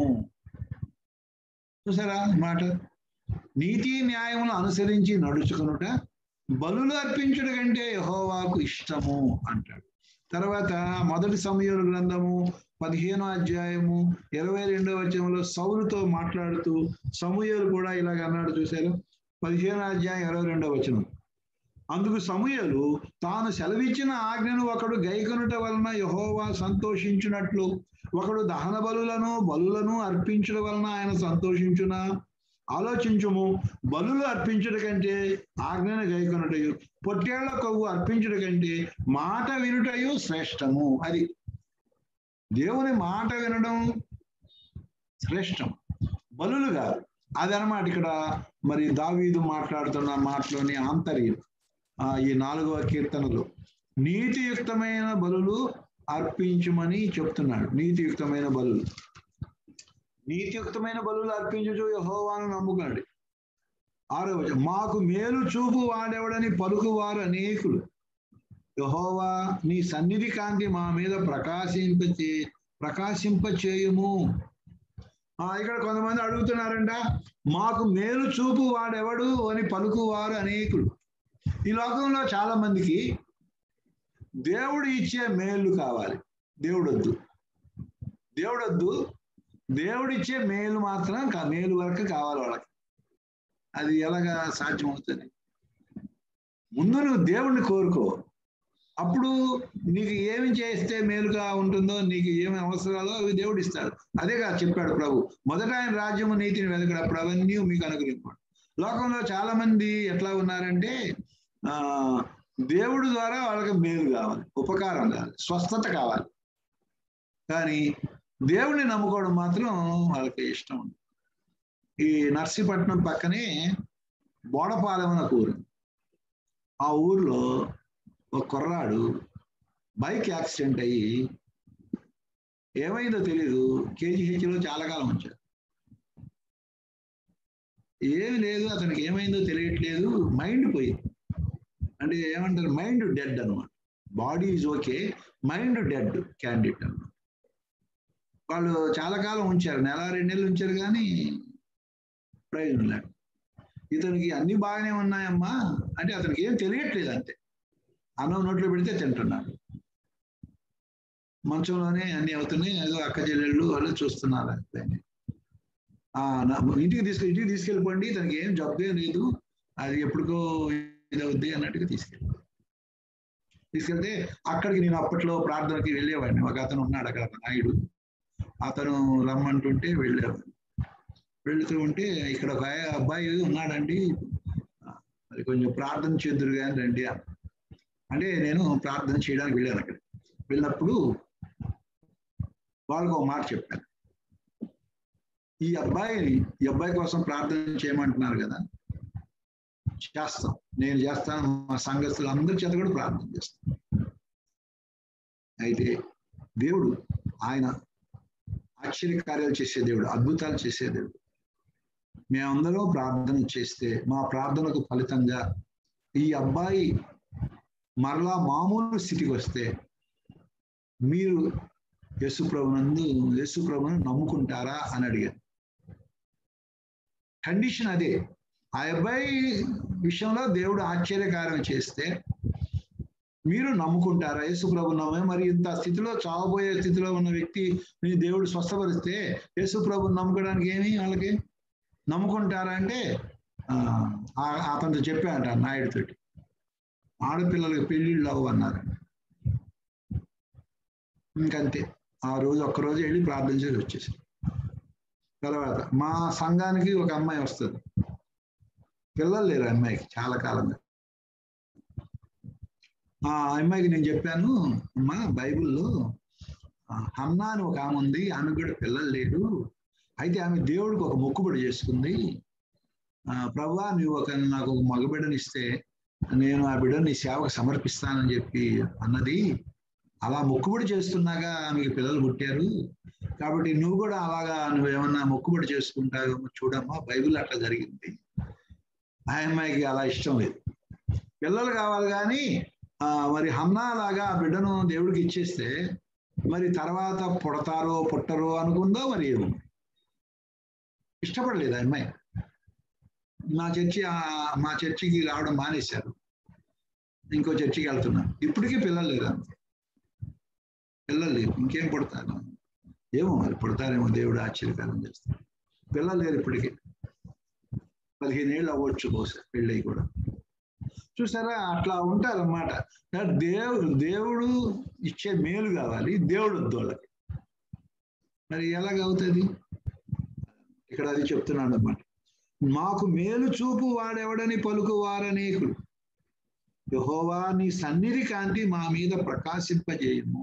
చూసారా ఈ మాట నీతి న్యాయములను అనుసరించి నడుచుకొనుట బలులు అర్పించుట కంటే యహోవాకు ఇష్టము అంటాడు తర్వాత మొదటి సమయాల గ్రంథము పదిహేనో అధ్యాయము ఇరవై రెండో వచనంలో సౌలుతో మాట్లాడుతూ సమూహలు కూడా ఇలాగ అన్నాడు చూశారు పదిహేనో అధ్యాయం ఇరవై రెండో వచనం అందుకు సమూహలు తాను సెలవిచ్చిన ఆజ్ఞను ఒకడు గైకొనుట వలన యహోవా సంతోషించున్నట్లు ఒకడు దహన బలులను బలులను అర్పించడం వలన ఆయన సంతోషించునా ఆలోచించుము బలులు అర్పించుట కంటే ఆజ్ఞను గైకొనుటయు పొట్టేళ్ల కొవ్వు అర్పించుట కంటే మాట వినుటయు శ్రేష్టము అది దేవుని మాట వినడం శ్రేష్టం బలులు కాదు అదనమాట ఇక్కడ మరి దావీదు మాట్లాడుతున్న మాటలోని ఆంతర్యం ఆ ఈ నాలుగవ కీర్తనలో నీతియుక్తమైన బలులు అర్పించమని చెప్తున్నాడు నీతియుక్తమైన బలులు నీతియుక్తమైన బలులు అర్పించుచు యహోవాను నమ్ముకోండి ఆరో వచనం, మాకు మేలు చూపు వాడెవడని పలుకువారు అనేకులు యహోవా నీ సన్నిధి కాంతి మా మీద ప్రకాశింపచే ప్రకాశింపచేయుము ఆ ఇక్కడ కొంతమంది అడుగుతున్నారంట మాకు మేలు చూపు వాడెవడు అని పలుకువారు అనేకులు ఈ లోకంలో చాలా మందికి దేవుడు ఇచ్చే మేలు కావాలి దేవుడొద్దు దేవుడొద్దు దేవుడిచ్చే మేలు మాత్రం కా- మేలు వరకు కావాలి వాళ్ళకి అది ఎలాగా సాధ్యమవుతుంది ముందు నువ్వు దేవుణ్ణి కోరుకో అప్పుడు నీకు ఏమి చేస్తే మేలుగా ఉంటుందో నీకు ఏమి అవసరాలో అవి దేవుడు ఇస్తాడు అదే కాదు చెప్పాడు ప్రభు మొదట ఆయన రాజ్యము నీతిని వెతకడు అప్పుడు అవన్నీ మీకు అనుగ్రహింపాడు లోకంలో చాలా మంది ఎట్లా ఉన్నారంటే ఆ దేవుడు ద్వారా వాళ్ళకి మేలు కావాలి ఉపకారం కావాలి స్వస్థత కావాలి కానీ దేవుడిని నమ్ముకోవడం మాత్రం వాళ్ళకి ఇష్టం ఉండదు ఈ నర్సీపట్నం పక్కనే బోడపాలెం అనే ఊరు ఆ ఊర్లో ఒక కుర్రాడు బైక్ యాక్సిడెంట్ అయ్యి ఏమైందో తెలీదు కేజీహెచ్లో చాలా కాలం ఉంచారు ఏమి లేదు అతనికి ఏమైందో తెలియట్లేదు మైండ్ పోయింది అంటే ఏమంటారు మైండ్ డెడ్ అనమాట body is okay mind dead candidate అనమాట వాళ్ళు చాలా కాలం ఉంచారు నెల రెండు నెలలు ఉంచారు కానీ ప్రయోజనం లేదు ఇతనికి అన్ని బాగానే ఉన్నాయమ్మా అంటే అతనికి ఏం తెలియట్లేదు అంతే అన్నం నోట్లో పెడితే తింటున్నాడు మంచంలోనే అన్ని అవుతున్నాయి ఏదో అక్క చెల్లెళ్ళు వాళ్ళు చూస్తున్నారు అంతే ఆ, నా- ఇంటికి తీసుకు ఇంటికి తీసుకెళ్ళిపోండి తనకి ఏం జబ్బే లేదు అది ఎప్పటికో ఇది అవుద్ది అన్నట్టుగా తీసుకెళ్ళి తీసుకెళ్తే అక్కడికి నేను అప్పట్లో ప్రార్థనకి వెళ్ళేవాడిని ఒక అతను ఉన్నాడు అక్కడ ఒక నాయుడు అతను రమ్మంటుంటే వెళ్ళేవాడిని వెళుతూ ఉంటే ఇక్కడ ఒక ఆయన- అబ్బాయి ఉన్నాడండి మరి కొంచెం ప్రార్థన చేద్దరు కానీ రండి అన్న. అంటే నేను ప్రార్థన చేయడానికి వెళ్ళాను అక్కడ వెళ్ళినప్పుడు వాళ్ళకు ఒక మాట చెప్పాను ఈ అబ్బాయిని ఈ అబ్బాయి కోసం ప్రార్థన చేయమంటున్నారు కదా చేస్తాం నేను చేస్తాను మా సంఘస్థులు అందరి చేత కూడా ప్రార్థన చేస్తాను అయితే దేవుడు ఆయన ఆశ్చర్య కార్యాలు చేసే దేవుడు అద్భుతాలు చేసే దేవుడు మేమందరం ప్రార్థన చేస్తే మా ప్రార్థనకు ఫలితంగా ఈ అబ్బాయి మరలా మామూలు స్థితికి వస్తే మీరు యేసు ప్రభునందు యేసు ప్రభును నమ్ముకుంటారా అని అడిగారు కండిషన్ అదే ఆ అబ్బాయి విషయంలో దేవుడు ఆశ్చర్యకారం చేస్తే మీరు నమ్ముకుంటారా యేసు ప్రభు నమ్మే మరి ఇంత స్థితిలో చావబోయే స్థితిలో ఉన్న వ్యక్తి నీ దేవుడు స్వస్థపరిస్తే యేసు ప్రభు నమ్ముకోవడానికి ఏమి వాళ్ళకి నమ్ముకుంటారా అంటే ఆ, ఆ- అతనితో చెప్పాడంట నాయుడితోటి ఆడపిల్లలకి పెళ్ళిళ్ళు అవ్వు అన్నారు ఇంకంతే ఆ రోజు ఒక్క రోజు వెళ్ళి ప్రార్థన చేసి వచ్చేసి తర్వాత మా సంఘానికి ఒక అమ్మాయి వస్తుంది పిల్లలు లేరు ఆ అమ్మాయికి చాలా కాలంగా ఆ అమ్మాయికి నేను చెప్పాను అమ్మా బైబిల్లో ఆ, హన్నా అని ఒక ఆమె ఉంది ఆమె కూడా పిల్లలు లేరు అయితే ఆమె దేవుడికి ఒక మొక్కుబడి చేసుకుంది ఆ, ప్రభువా నువ్వు ఒక నాకు ఒక మగబిడ్డని ఇస్తే నేను ఆ బిడ్డని నీ సేవకు సమర్పిస్తానని చెప్పి అన్నది అలా మొక్కుబడి చేస్తున్నాగా ఆమెకి పిల్లలు పుట్టారు కాబట్టి నువ్వు కూడా అలాగా నువ్వేమన్నా మొక్కుబడి చేసుకుంటావు చూడమ్మా బైబిల్ అట్లా జరిగింది ఆ అమ్మాయికి అలా ఇష్టం లేదు పిల్లలు కావాలి కానీ ఆ, మరి హమ్నా లాగా ఆ బిడ్డను దేవుడికి ఇచ్చేస్తే మరి తర్వాత పుడతారో పుట్టరో అనుకుందో మరి ఏమో ఇష్టపడలేదు ఆ అమ్మాయి మా చర్చి ఆ- మా చర్చికి రావడం మానేశారు ఇంకో చర్చికి వెళ్తున్నాను ఇప్పటికీ పిల్లలు లేరు అంతే పిల్లలు లేరు ఇంకేం పుడతారు ఏమో మరి పుడతారేమో దేవుడు ఆశ్చర్యకారం చేస్తాడు పిల్లలు లేరు ఇప్పటికీ పదిహేను ఏళ్ళు అవ్వచ్చు బహుశా పెళ్ళయి కూడా చూసారా అట్లా ఉంటారన్నమాట దేవుడు దేవుడు ఇచ్చే మేలు కావాలి దేవుడు వద్దు వాళ్ళకి మరి ఎలాగవుతుంది ఇక్కడ అది చెప్తున్నాడు అన్నమాట మాకు మేలు చూపు వాడెవడని పలుకు వారనేకులు యహోవా నీ సన్నిధి కాంతి మా మీద ప్రకాశింపజేయము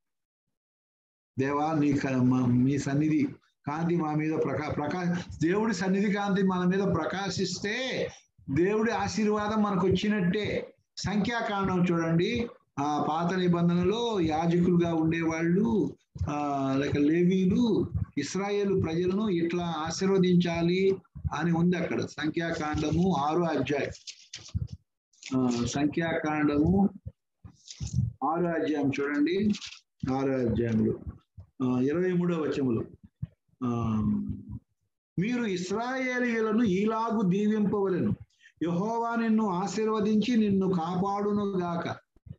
దేవా నీ క- మా- మీ సన్నిధి కాంతి మా మీద ప్రకా ప్రకా దేవుడి సన్నిధి కాంతి మన మీద ప్రకాశిస్తే దేవుడి ఆశీర్వాదం మనకు వచ్చినట్టే సంఖ్యాకాండం చూడండి ఆ పాత నిబంధనలో యాజకులుగా ఉండేవాళ్ళు ఆ లేక లేవీలు ఇస్రాయేల్ ప్రజలను ఇట్లా ఆశీర్వదించాలి అని ఉంది అక్కడ సంఖ్యాకాండము ఆరో అధ్యాయం ఆ, సంఖ్యాకాండము ఆరో అధ్యాయం చూడండి ఆరో అధ్యాయంలో ఆ, ఇరవై మూడో వచములు ఆ, మీరు ఇస్రాయేలీయులను ఈలాగు దీవింపవలను యహోవా నిన్ను ఆశీర్వదించి నిన్ను కాపాడును గాక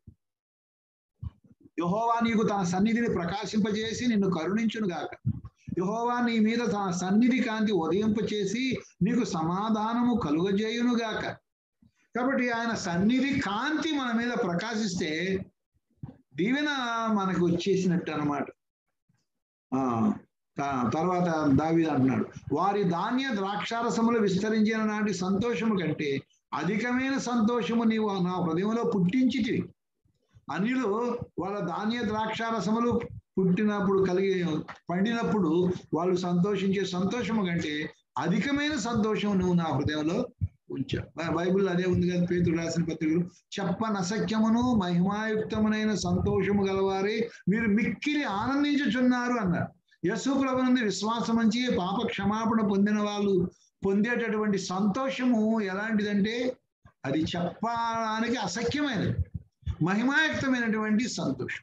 యహోవా నీకు తన సన్నిధిని ప్రకాశింపజేసి నిన్ను కరుణించును గాక యహోవా నీ మీద తన సన్నిధి కాంతి ఉదయింపచేసి నీకు సమాధానము కలుగజేయును గాక కాబట్టి ఆయన సన్నిధి కాంతి మన మీద ప్రకాశిస్తే దీవెన మనకు వచ్చేసినట్టు అనమాట ఆ త- తర్వాత దావీదు అంటున్నాడు వారి ధాన్య ద్రాక్షారసములు విస్తరించిన నాటి సంతోషము కంటే అధికమైన సంతోషము నీవు నా హృదయంలో పుట్టించితివి అన్యులు వాళ్ళ ధాన్య ద్రాక్షారసములు పుట్టినప్పుడు కలిగి పండినప్పుడు వాళ్ళు సంతోషించే సంతోషము కంటే అధికమైన సంతోషం నువ్వు నా హృదయంలో ఉంచా బైబిల్ అదే ఉంది కదా పేతుడు రాసిన పత్రికలు చెప్పనసఖ్యమును మహిమాయుక్తమునైన సంతోషము గలవారే మీరు మిక్కిలి ఆనందించుచున్నారు అన్నారు యశు ప్రభు నుండి విశ్వాసం ఉంచి పాప క్షమాపణ పొందిన వాళ్ళు పొందేటటువంటి సంతోషము ఎలాంటిదంటే అది చెప్పడానికి అసఖ్యమైనది మహిమాయుక్తమైనటువంటి సంతోషం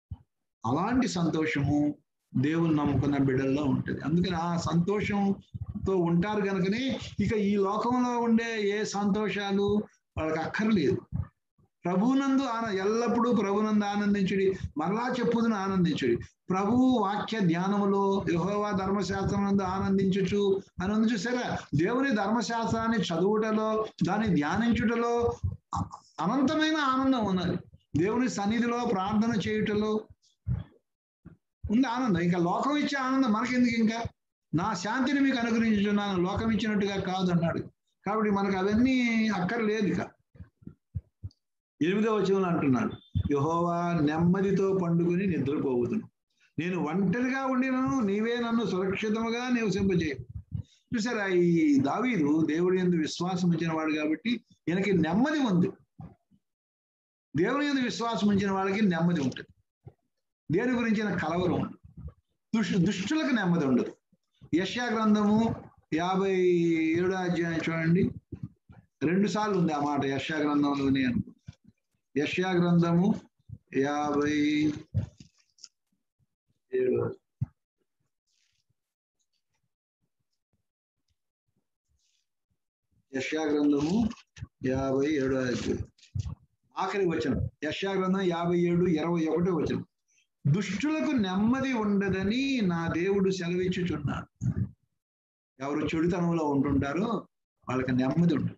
అలాంటి సంతోషము దేవుని నమ్ముకున్న బిడ్డల్లో ఉంటుంది అందుకని ఆ సంతోషం తో ఉంటారు కనుకనే ఇక ఈ లోకంలో ఉండే ఏ సంతోషాలు వాళ్ళకి అక్కర్లేదు ప్రభువునందు ఆన ఎల్లప్పుడూ ప్రభునందు ఆనందించుడి మరలా చెప్పుదును ఆనందించుడి ప్రభువు వాక్య ధ్యానములో యెహోవా ధర్మశాస్త్రం నందు ఆనందించుచు అని ఉంది చూసారా దేవుని ధర్మశాస్త్రాన్ని చదువుటలో దాన్ని ధ్యానించుటలో అ- అనంతమైన ఆనందం ఉన్నది దేవుని సన్నిధిలో ప్రార్థన చేయుటలో ఉంది ఆనందం ఇంకా లోకం ఇచ్చే ఆనందం మనకెందుకు ఇంకా నా శాంతిని మీకు అనుగ్రహించున్నాను లోకం ఇచ్చినట్టుగా కాదు అన్నాడు కాబట్టి మనకు అవన్నీ అక్కర్లేదు ఇక ఎనిమిదో వచనంలో అంటున్నాడు యహోవా నెమ్మదితో పండుకొని నిద్రపోవుదును నేను ఒంటరిగా ఉండినను నీవే నన్ను సురక్షితముగా నివసింపజేయ చూసారా ఈ దావీదు దేవుడి ఎందు విశ్వాసం ఉంచిన వాడు కాబట్టి ఈయనకి నెమ్మది ఉంది దేవుని ఎందు విశ్వాసం ఉంచిన వాళ్ళకి నెమ్మది ఉంటుంది దేని గురించిన కలవరం ఉండదు దుష్ దుష్టులకు నెమ్మది ఉండదు యశ్యా గ్రంథము యాభై ఏడో అధ్యాయం చూడండి రెండు సార్లు ఉంది ఆ మాట యశ్యా గ్రంథంలోనే అనుకో యశ్యా గ్రంథము యాభై ఏడు యశ్యా గ్రంథము యాభై ఏడో అధ్యాయం ఆఖరి వచనం యశ్యా గ్రంథం యాభై ఏడు ఇరవై ఒకటో వచనం దుష్టులకు నెమ్మది ఉండదని నా దేవుడు సెలవిచ్చుచున్నాడు ఎవరు చెడుతనంలో ఉంటుంటారో వాళ్ళకి నెమ్మది ఉంటుంది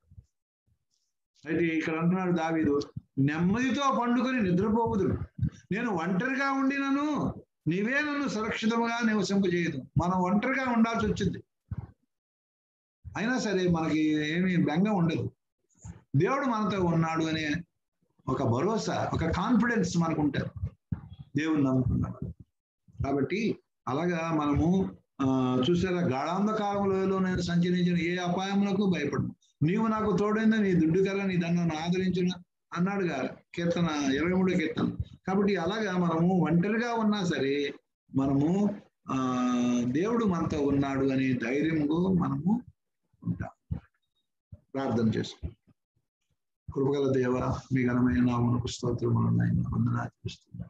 అయితే ఇక్కడ అంటున్నాడు దావీదు నెమ్మదితో పండుకొని నిద్రపోవుదురు నేను ఒంటరిగా ఉండినను నీవే నన్ను సురక్షితంగా నివసింపజేయదు మనం ఒంటరిగా ఉండాల్సి వచ్చింది అయినా సరే మనకి ఏమీ బెంగ ఉండదు దేవుడు మనతో ఉన్నాడు అనే ఒక భరోసా ఒక కాన్ఫిడెన్స్ మనకు ఉంటుంది దేవుని నమ్ముకున్నాం కాబట్టి అలాగా మనము ఆ చూసారా గాఢాంధకాలంలో నేను సంచరించిన ఏ అపాయములకు భయపడను నీవు నాకు తోడైంది నీ దుడ్డు కల నీ దండను ఆదరించిన అన్నాడుగా కీర్తన ఇరవై మూడో కీర్తన కాబట్టి అలాగా మనము ఒంటరిగా ఉన్నా సరే మనము ఆ దేవుడు మనతో ఉన్నాడు అనే ధైర్యంగా మనము ఉంటాం ప్రార్థన చేసుకుంటాం కృపగల దేవ మీ ఘనమైన నామమునకు స్తోత్రములు నాయన వందనాచరిస్తున్నాం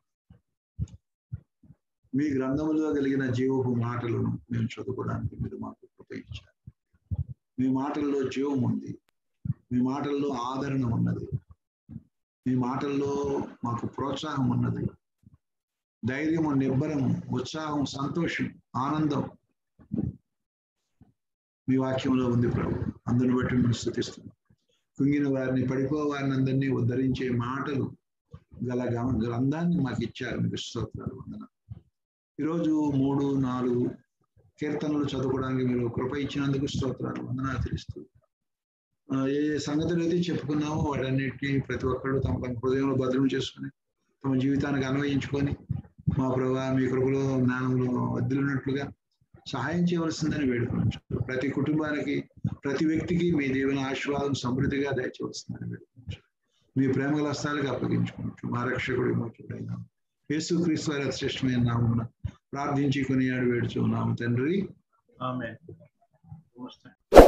మీ గ్రంథములో కలిగిన జీవపు మాటలను మేము చదువుకోవడానికి మీరు మాకు కృప ఇచ్చారు మీ మాటల్లో జీవం ఉంది మీ మాటల్లో ఆదరణ ఉన్నది మీ మాటల్లో మాకు ప్రోత్సాహం ఉన్నది ధైర్యము నిబ్బరము ఉత్సాహం సంతోషం ఆనందం మీ వాక్యంలో ఉంది ప్రభు అందుని బట్టి మేము స్థుతిస్తున్నాం కుంగిన వారిని పడిపో వారిని అందరినీ ఉద్ధరించే మాటలు గల గమ- గ్రంథాన్ని మాకు ఇచ్చారు మీకు స్తోత్రాలు వందన ఈరోజు మూడు నాలుగు కీర్తనలు చదువుకోవడానికి మీరు కృప ఇచ్చినందుకు స్తోత్రాలు వందన తెలుస్తూ ఆ, ఏ ఏ సంగతులు అయితే చెప్పుకున్నామో వాటన్నిటిని ప్రతి ఒక్కరు తమ తమ హృదయంలో భద్రం చేసుకుని తమ జీవితానికి అన్వయించుకొని మా ప్రభా మీ కృపలో జ్ఞానంలో వద్దులున్నట్లుగా సహాయం చేయవలసిందని వేడుకోవచ్చు ప్రతి కుటుంబానికి ప్రతి వ్యక్తికి మీ దేవుని ఆశీర్వాదం సమృద్ధిగా దయచేవలసిందని వేడుకోవచ్చు మీ ప్రేమల హస్తాలకు అప్పగించుకోవచ్చు మా రక్షకుడి మోచుడైన యేసు క్రీస్తు వారి శ్రేష్టమైన నామమున ప్రార్థించి కొనియాడు వేడుచు నామ తండ్రి ఆమె నమస్తే